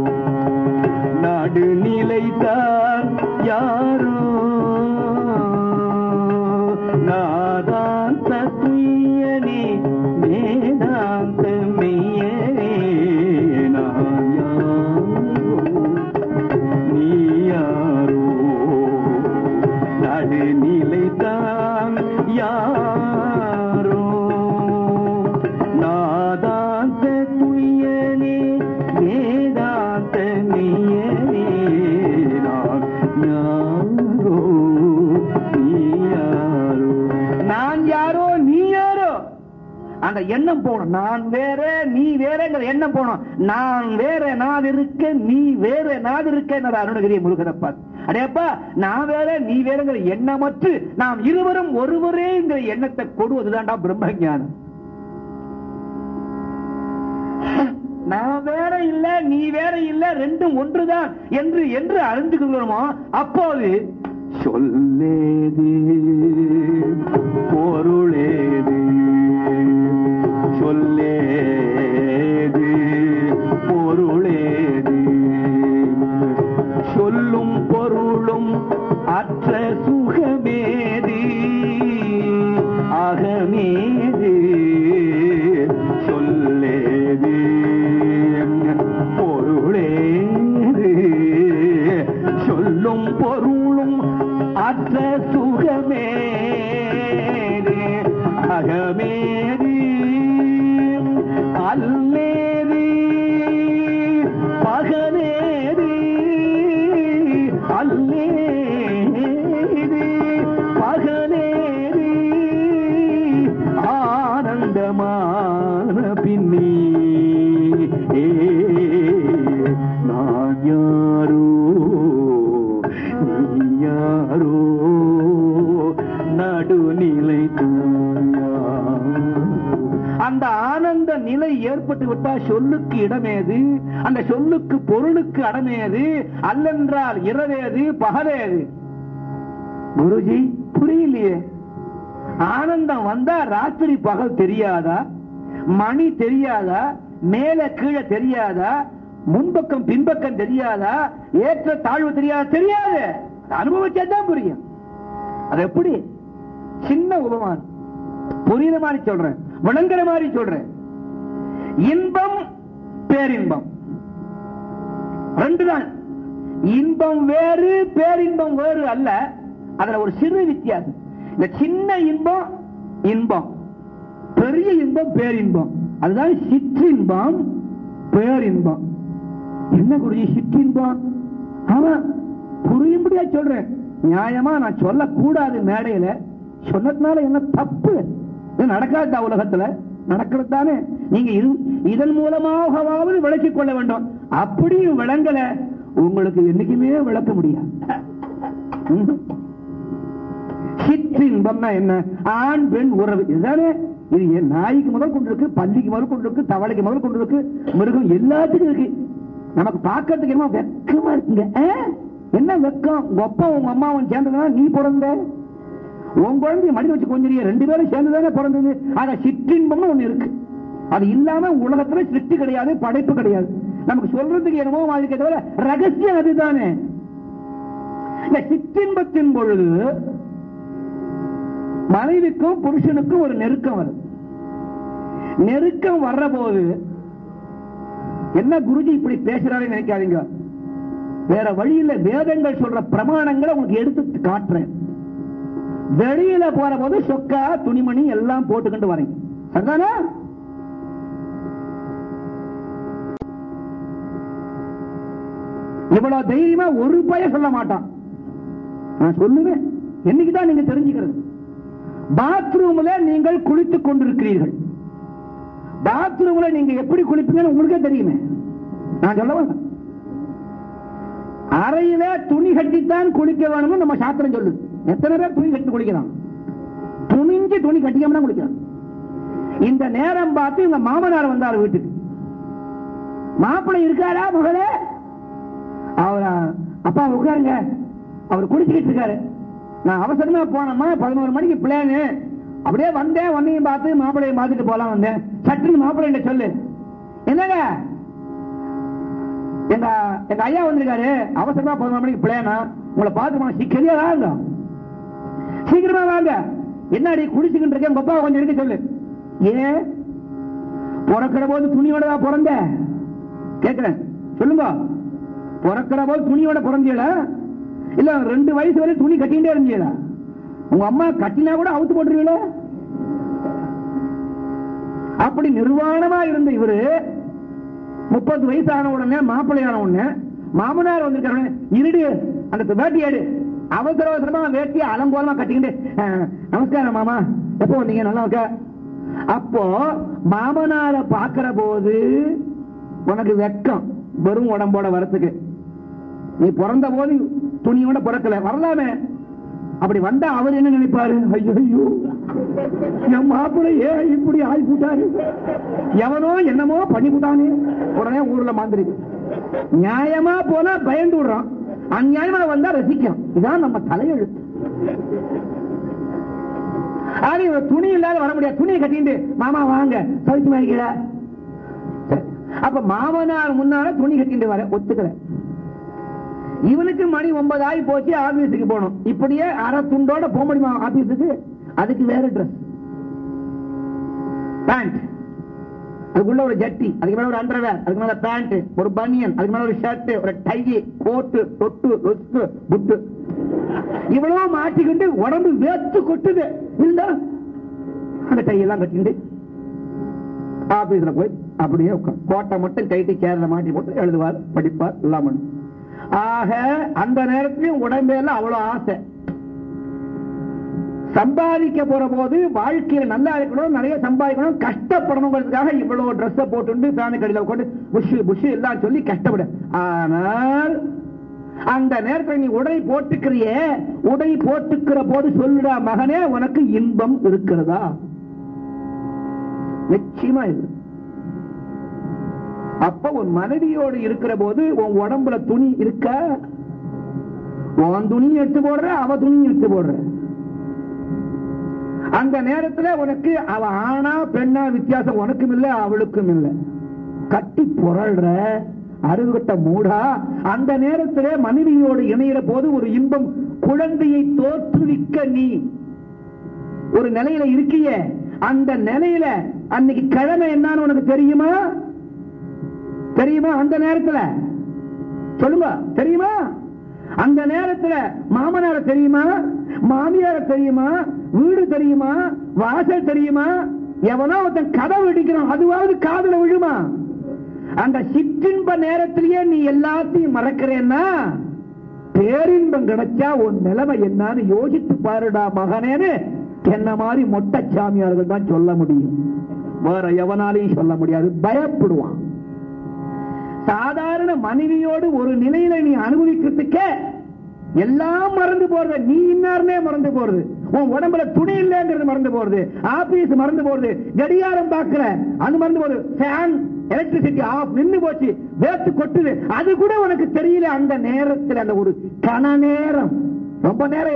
நடுநிலைத்தான் யாரோ நாதாந்த துயனே வேதாந்த மெய்யனே நான் யாரோ நீ யாரோ நடுநிலைதான் யாரோ நாதாந்த துயனே வேதாந்த நீயனே நான் யாரோ நீ யாரோ நான் யாரோ நீ யாரோ அந்த எண்ணம் போகணும் நான் வேற நீ வேறங்கிற எண்ணம் போகணும் நான் வேற நான் இருக்க நீ வேற நான் இருக்க அருணகிரி முருகனப்பா அடையப்பா நான் வேற நீ வேறங்கிற எண்ணமற்று நாம் இருவரும் ஒருவரேங்கிற எண்ணத்தை கொடுவதுதான்டா பிரம்ம ஞானம் நான் வேற இல்ல நீ வேற இல்ல ரெண்டும் ஒன்றுதான் என்று என்று அறிந்து கொள்கிறோமோ அப்போது சொல்லேது பொருளேது சொல்லேது பொருளேது சொல்லும் பொருளும் அற்ற சுகமேது அகமேது சொல்லேது பொருளேது சொல்லும் பொருளும் அற்ற சுகமேது அகமேது அல்லேது பகலேது அல்லேது பகலேது ஆனந்தமான பின்னி நான் யாரோ நீ யாரோ நடுநிலை அந்த ஆனந்த நிலை ஏற்பட்டு விட்டா சொல்லுக்கு இடமேது அந்த சொல்லுக்கு பொருளுக்கு அடமேது அல்லென்றால் இரவேது பகலேது குருஜி புரியலையே ஆனந்தம் வந்தா ராத்திரி பகல் தெரியாதா மணி தெரியாதா மேல கீழே தெரியாதா முன்பக்கம் பின்பக்கம் தெரியாதா ஏற்ற தாழ்வு தெரியாதா தெரியாது அனுபவிச்சாதான் புரியும் அது எப்படி சின்ன உபமானம் புரியுற மாதிரி சொல்றேன் விளங்குற மாதிரி சொல்றேன் இன்பம் பேரின்பம் ரெண்டு தான் இன்பம் வேறு பேரின்பம் வேறு அல்ல அதுல ஒரு சிறு வித்தியாசம் இந்த சின்ன இன்பம் இன்பம் பெரிய இன்பம் பேரின்பம் அதுதான் சிற்றின்பம் பேரின்பம் என்ன குருஜி சிற்றின்பம் ஆமா புரியும்படியா சொல்றேன் நியாயமா நான் சொல்லக்கூடாது மேடையில சொன்னதுனால என்ன தப்பு இது நடக்காதா உலகத்துல நடக்கிறது தானே நீங்க இது இதன் மூலமாகவாவது விளக்கிக் கொள்ள வேண்டும் அப்படியும் விளங்கல உங்களுக்கு என்னைக்குமே விளக்க முடியாது ம்ஹும். சிற்றின்பம்னா என்ன ஆண் பெண் உறவு இதுதானே இது என் நாய்க்கு முதல் கொண்டு இருக்கு பள்ளிக்கு முதல் கொண்டு இருக்கு தவளைக்கு முதல் கொண்டு இருக்கு மிருகம் எல்லாத்துக்கும் இருக்கு நமக்கு பார்க்கறதுக்கு என்ன வெக்கமா இருக்குங்க ஆ? என்ன வெக்கம் உங்க அப்பா உங்க அம்மாவும் சேர்ந்ததுனா நீ பிறந்த உன் குழந்தைய மடி வச்சு கொஞ்சம் ரெண்டு பேரும் சேர்ந்து தானே பிறந்தது ஆக சிற்றின்பம்னு ஒண்ணு இருக்கு அது இல்லாம உலகத்துல சிட்டு கிடையாது படைப்பு கிடையாது நமக்கு சொல்றதுக்கு என்னமோ மாதிரி தவிர ரகசியம் அதுதானே இந்த சிற்றின்பத்தின் பொழுது மனைவிக்கும் புருஷனுக்கும் ஒரு நெருக்கம் வருது நெருக்கம் வர்ற போது என்ன குருஜி இப்படி பேசுறாருன்னு நினைக்காதீங்க வேற வழியில வேதங்கள் சொல்ற பிரமாணங்களை உங்களுக்கு எடுத்து காட்டுறேன் வெளியில போற போது சொக்கா துணிமணி எல்லாம் போட்டுக்கிட்டு வரீங்க சரிதானே இவ்வளவு தைரியமா ஒரு பய சொல்ல மாட்டான் நான் சொல்லுவேன் என்னைக்குதான் நீங்க தெரிஞ்சுக்கிறது பாத்ரூம்ல நீங்கள் குளித்துக் கொண்டிருக்கிறீர்கள் பாத்ரூம்ல நீங்க எப்படி குளிப்பீங்கன்னு உங்களுக்கே தெரியுமே நான் சொல்ல வேண்டாம் அறையில துணி கட்டித்தான் குளிக்க வேணும்னு நம்ம சாஸ்திரம் சொல்லுது எத்தனை பேர் துணி கட்டி குளிக்கலாம் துணிஞ்சு துணி கட்டிக்காம தான் குளிக்கலாம் இந்த நேரம் பார்த்து இவங்க மாமனார் வந்தார் வீட்டுக்கு மாப்பிள்ளை இருக்காரா மகளே அவரா அப்பா உட்காருங்க அவர் குடிச்சுக்கிட்டு இருக்காரு நான் அவசரமா போனோமா பதினோரு மணிக்கு பிளானு அப்படியே வந்தேன் உன்னையும் பார்த்து மாப்பிள்ளையை பார்த்துட்டு போலாம் வந்தேன் சட்டுன்னு மாப்பிள்ளை சொல்லு என்னங்க எங்க எங்க ஐயா வந்திருக்காரு அவசரமா பதினோரு மணிக்கு பிளானா உங்களை பார்த்து போன சீக்கிரியா வாங்க சீக்கிரமா வாங்க என்னடி குடிச்சுக்கிட்டு இருக்கேன் உங்க அப்பா கொஞ்சம் இருக்க சொல்லு ஏன் பிறக்கிற போது துணியோட தான் பிறந்த கேக்குறேன் சொல்லுங்க பிறக்கிற போது துணியோட பிறந்தீங்களா இல்ல ரெண்டு வயசு வரை துணி கட்டிகிட்டே இருந்தீங்களா உங்க அம்மா கட்டினா கூட அவுத்து போட்டுருவீங்களா அப்படி நிர்வாணமா இருந்த இவரு முப்பது வயசு ஆன உடனே மாப்பிள்ளையான உடனே மாமனார் வந்திருக்காரு இருடு அந்த வேட்டியாடு அவசர அவசரமா வேட்டியை அலங்கோலமா கட்டிக்கிட்டு அஹ், நமஸ்காரம் மாமா எப்போ வந்தீங்க நல்லா இருக்க அப்போ மாமனார பாக்குற போது உனக்கு வெக்கம் வெறும் உடம்போட வரத்துக்கு நீ பிறந்த போது துணியோட பிறக்கல வரலாமே அப்படி வந்தா அவர் என்ன நினைப்பாரு ஐயோ ஐயோ என் மாப்பிள்ளை ஏன் இப்படி ஆகி போட்டாரு எவனோ என்னமோ பண்ணி போட்டானே உடனே ஊர்ல மாந்திரி நியாயமா போனா பயந்து விடுறான் அநியாயமா வந்தா ரசிக்கும் இதான் நம்ம தலையெழுத்து ஆனா இவன் துணி இல்லாத வர முடியாது துணியை கட்டிட்டு மாமா வாங்க சவிச்சு மாறிக்கிற அப்ப மாமனார் முன்னால துணி கட்டிட்டு வர ஒத்துக்கல இவனுக்கு மணி ஒன்பது ஆகி போச்சு ஆபீஸுக்கு போகணும் இப்படியே அரை துண்டோட போக முடியுமா ஆபீஸுக்கு அதுக்கு வேற ட்ரெஸ் பேண்ட் அதுக்குள்ள ஒரு ஜட்டி அதுக்கு மேல ஒரு அண்டர்வேர் அதுக்கு மேல பேண்ட் ஒரு பனியன் அதுக்கு மேல ஒரு ஷர்ட் ஒரு டை கோட்டு தொட்டு ரொஸ்ட் புட்டு இவ்வளவு மாட்டிக்கிட்டு உடம்பு வேத்து கொட்டுது இல்ல அந்த டையெல்லாம் கட்டிட்டு ஆபீஸ்ல போய் அப்படியே உட்கார் கோட்டை மட்டும் கைட்டு சேர்ல மாட்டி போட்டு எழுதுவார் படிப்பார் எல்லாம் பண்ணும் ஆக அந்த நேரத்திலும் உடம்பேல அவ்வளவு ஆசை சம்பாதிக்க போற போது வாழ்க்கையில நல்லா இருக்கணும் நிறைய சம்பாதிக்கணும் கஷ்டப்படணுங்கிறதுக்காக இவ்வளவு ட்ரெஸ் போட்டு ஃபேனு கடையில உட்காந்து புஷ் புஷ் எல்லாம் சொல்லி கஷ்டப்படு ஆனால் அந்த நேரத்தில் நீ உடை போட்டுக்கிறிய உடை போட்டுக்கிற போது சொல்லுடா மகனே உனக்கு இன்பம் இருக்கிறதா நிச்சயமா இல்லை அப்ப உன் மனைவியோடு இருக்கிற போது உன் உடம்புல துணி இருக்க உன் துணி எடுத்து போடுற அவ துணி எடுத்து போடுற அந்த நேரத்துல உனக்கு அவ ஆணா பெண்ணா வித்தியாசம் உனக்கும் இல்ல அவளுக்கும் இல்ல கட்டி புரள்ற அருகட்ட மூடா அந்த நேரத்திலே மனைவியோடு இணையிற போது ஒரு இன்பம் குழந்தையை தோற்றுவிக்க நீ ஒரு நிலையில இருக்கிய அந்த நிலையில அன்னைக்கு கிழமை என்னன்னு உனக்கு தெரியுமா தெரியுமா அந்த நேரத்துல சொல்லுங்க தெரியுமா அந்த நேரத்துல மாமனார தெரியுமா மாமியார தெரியுமா வீடு தெரியுமா வாசல் தெரியுமா எவனோ ஒருத்தன் கதவு இடிக்கிறான் அதுவாவது காதுல விழுமா அந்த சிற்றின்ப நேரத்திலேயே நீ எல்லாத்தையும் மறக்கிறேன்னா பேரின்பம் கிடைச்சா உன் நிலைமை என்னன்னு யோசித்து பாருடா மகனேன்னு என்ன மாதிரி மொட்டை சாமியார்கள் தான் சொல்ல முடியும் வேற எவனாலையும் சொல்ல முடியாது பயப்படுவான் சாதாரண மனைவியோடு ஒரு நிலையில நீ அனுபவிக்கிறதுக்கே எல்லாம் மறந்து போறது நீ இன்னார்னே மறந்து போறது உன் உடம்புல துணி இல்லைங்கிறது மறந்து போறது ஆபீஸ் மறந்து போறது கடிகாரம் பாக்குற அது மறந்து போறது ஃபேன் எலக்ட்ரிசிட்டி ஆஃப் நின்னு போச்சு வேத்து கொட்டுது அது கூட உனக்கு தெரியல அந்த நேரத்தில் அந்த ஒரு கன நேரம் ரொம்ப நேரம் இல்ல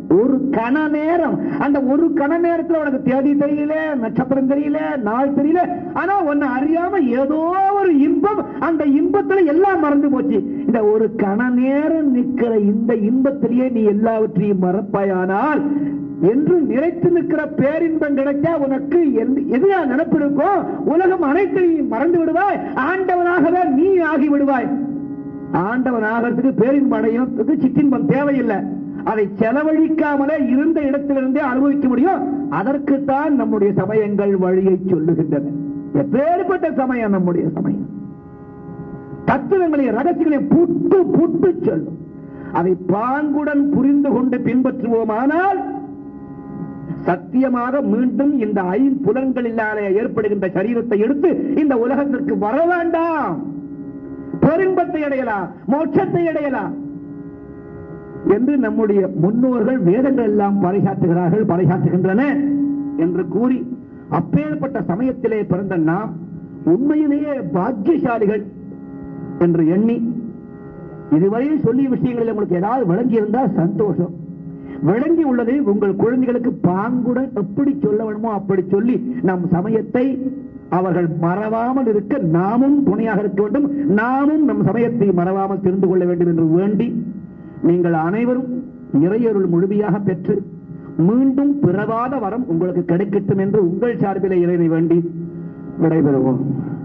ஒரு கண நேரம் அந்த ஒரு கண நேரத்துல உனக்கு தேதி தெரியல நட்சத்திரம் தெரியல நாள் தெரியல ஆனா உன்னை அறியாம ஏதோ ஒரு இன்பம் அந்த இன்பத்துல எல்லாம் மறந்து போச்சு இந்த ஒரு கண நேரம் நிக்கிற இந்த இன்பத்திலேயே நீ எல்லாவற்றையும் மறப்பாயானால் என்று நிலைத்து நிற்கிற பேரின்பம் கிடைச்சா உனக்கு எந்த- எதுனா நினைப்பு இருக்கும் உலகம் அனைத்தையும் மறந்து விடுவாய் ஆண்டவனாகவே நீ ஆகி விடுவாய் ஆண்டவன் ஆகிறதுக்கு பேரின்பம் அடையறதுக்கு சிற்றின்பம் தேவையில்லை அதை செலவழிக்காமலே இருந்த இடத்திலிருந்தே அனுபவிக்க முடியும் அதற்குத்தான் நம்முடைய சமயங்கள் வழியை சொல்லுகின்றன எப்பேற்பட்ட சமயம் நம்முடைய சமயம் தத்துவங்களையும் ரகசியங்களையும் புட்டு புட்டு சொல்லும் அதை பாங்குடன் புரிந்து கொண்டு பின்பற்றுவோமானால் சத்தியமாக மீண்டும் இந்த ஐம்புலன்களினாலே ஏற்படுகின்ற சரீரத்தை எடுத்து இந்த உலகத்திற்கு வர வேண்டாம் பெரும்பத்தை அடையலாம் மோட்சத்தை அடையலாம் என்று நம்முடைய முன்னோர்கள் வேதங்கள் எல்லாம் பறைசாற்றுகிறார்கள் பறைசாற்றுகின்றன என்று கூறி அப்பேற்பட்ட சமயத்திலே பிறந்த நாம் உண்மையிலேயே பாக்கியசாலிகள் என்று எண்ணி இதுவரை சொல்லிய விஷயங்களில் உங்களுக்கு ஏதாவது விளங்கி இருந்தால் சந்தோஷம் விளங்கி உள்ளதை உங்கள் குழந்தைகளுக்கு பாங்குடன் எப்படி சொல்ல வேணுமோ அப்படி சொல்லி நம் சமயத்தை அவர்கள் மறவாமல் இருக்க நாமும் துணையாக இருக்க வேண்டும் நாமும் நம் சமயத்தை மறவாமல் தெரிந்து கொள்ள வேண்டும் என்று வேண்டி நீங்கள் அனைவரும் இறையருள் முழுமையாக பெற்று மீண்டும் பிறவாத வரம் உங்களுக்கு கிடைக்கட்டும் என்று உங்கள் சார்பிலே இறைனை வேண்டி விடைபெறுவோம்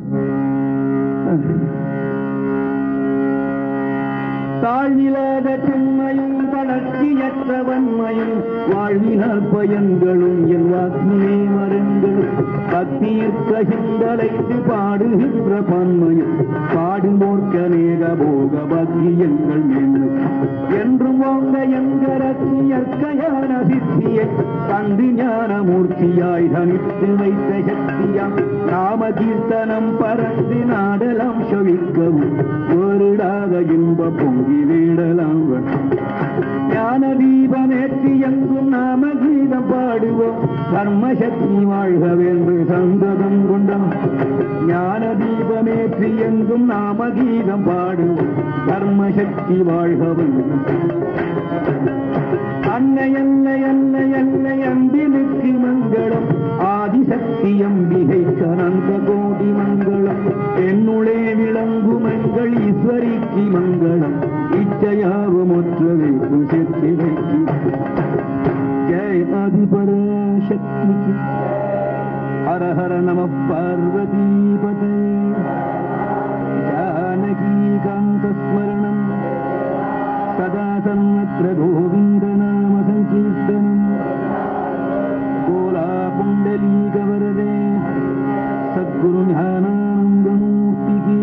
தாழ்விலாத செம்மையும் வளர்ச்சியற்ற வன்மையும் வாழ்வினால் பயன்களும் என் வாக்கினே மருங்களும் பக்தியிற்க சிந்தலைத்து பாடுகின்ற பன்மையும் பாடும்போர்க்க நேக போக பக்தியங்கள் மேன்மை என்றும் ஓங்க எங்கரத்தியற்கையான சித்தியை கண்டு ஞான மூர்த்தியாய் தனித்து வைத்த சக்தியாம் நாம கீர்த்தனம் பறந்து நாடலாம் செவிக்கவும் ஒருடாக இன்ப பொங்கி வீடலாம் ஞான தீபமேற்றி எங்கும் நாம கீதம் பாடுவோம் கர்மசக்தி வாழ்க வென்று சந்ததம் கொண்டான் ஞான தீபமேற்றி எங்கும் நாம கீதம் பாடுவோம் கர்மசக்தி வாழ்க வென்று அன்னை அன்னை அன்னை அன்னை அன்பினுக்கு மங்களம் ஆதிசக்தி அம்பிகைக்கு அனந்த கோடி மங்களம் என்னுளே விளங்கும் எங்கள் ஈஸ்வரிக்கு மங்களம் இச்சையாவும் ஒற்றவை சேர்த்து வைக்கு ஜெய ஆதிபராசக்திக்கு ஹர ஹர நம பார்வதீபதே ஜானகீகாந்தஸ்மரணம் सदा सर्वत्र गोविन्दनाम सङ्कीर्तनम् कोलाकुण्डलीकवरदे सद्गुरुज्ञानानन्दमूर्तिकी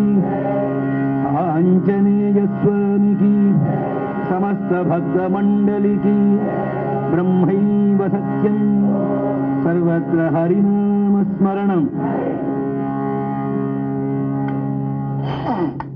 आञ्जनेयस्वामिकी समस्तभक्तमण्डलिकी ब्रह्मैव सत्यम् सर्वत्र हरिनामस्मरणम्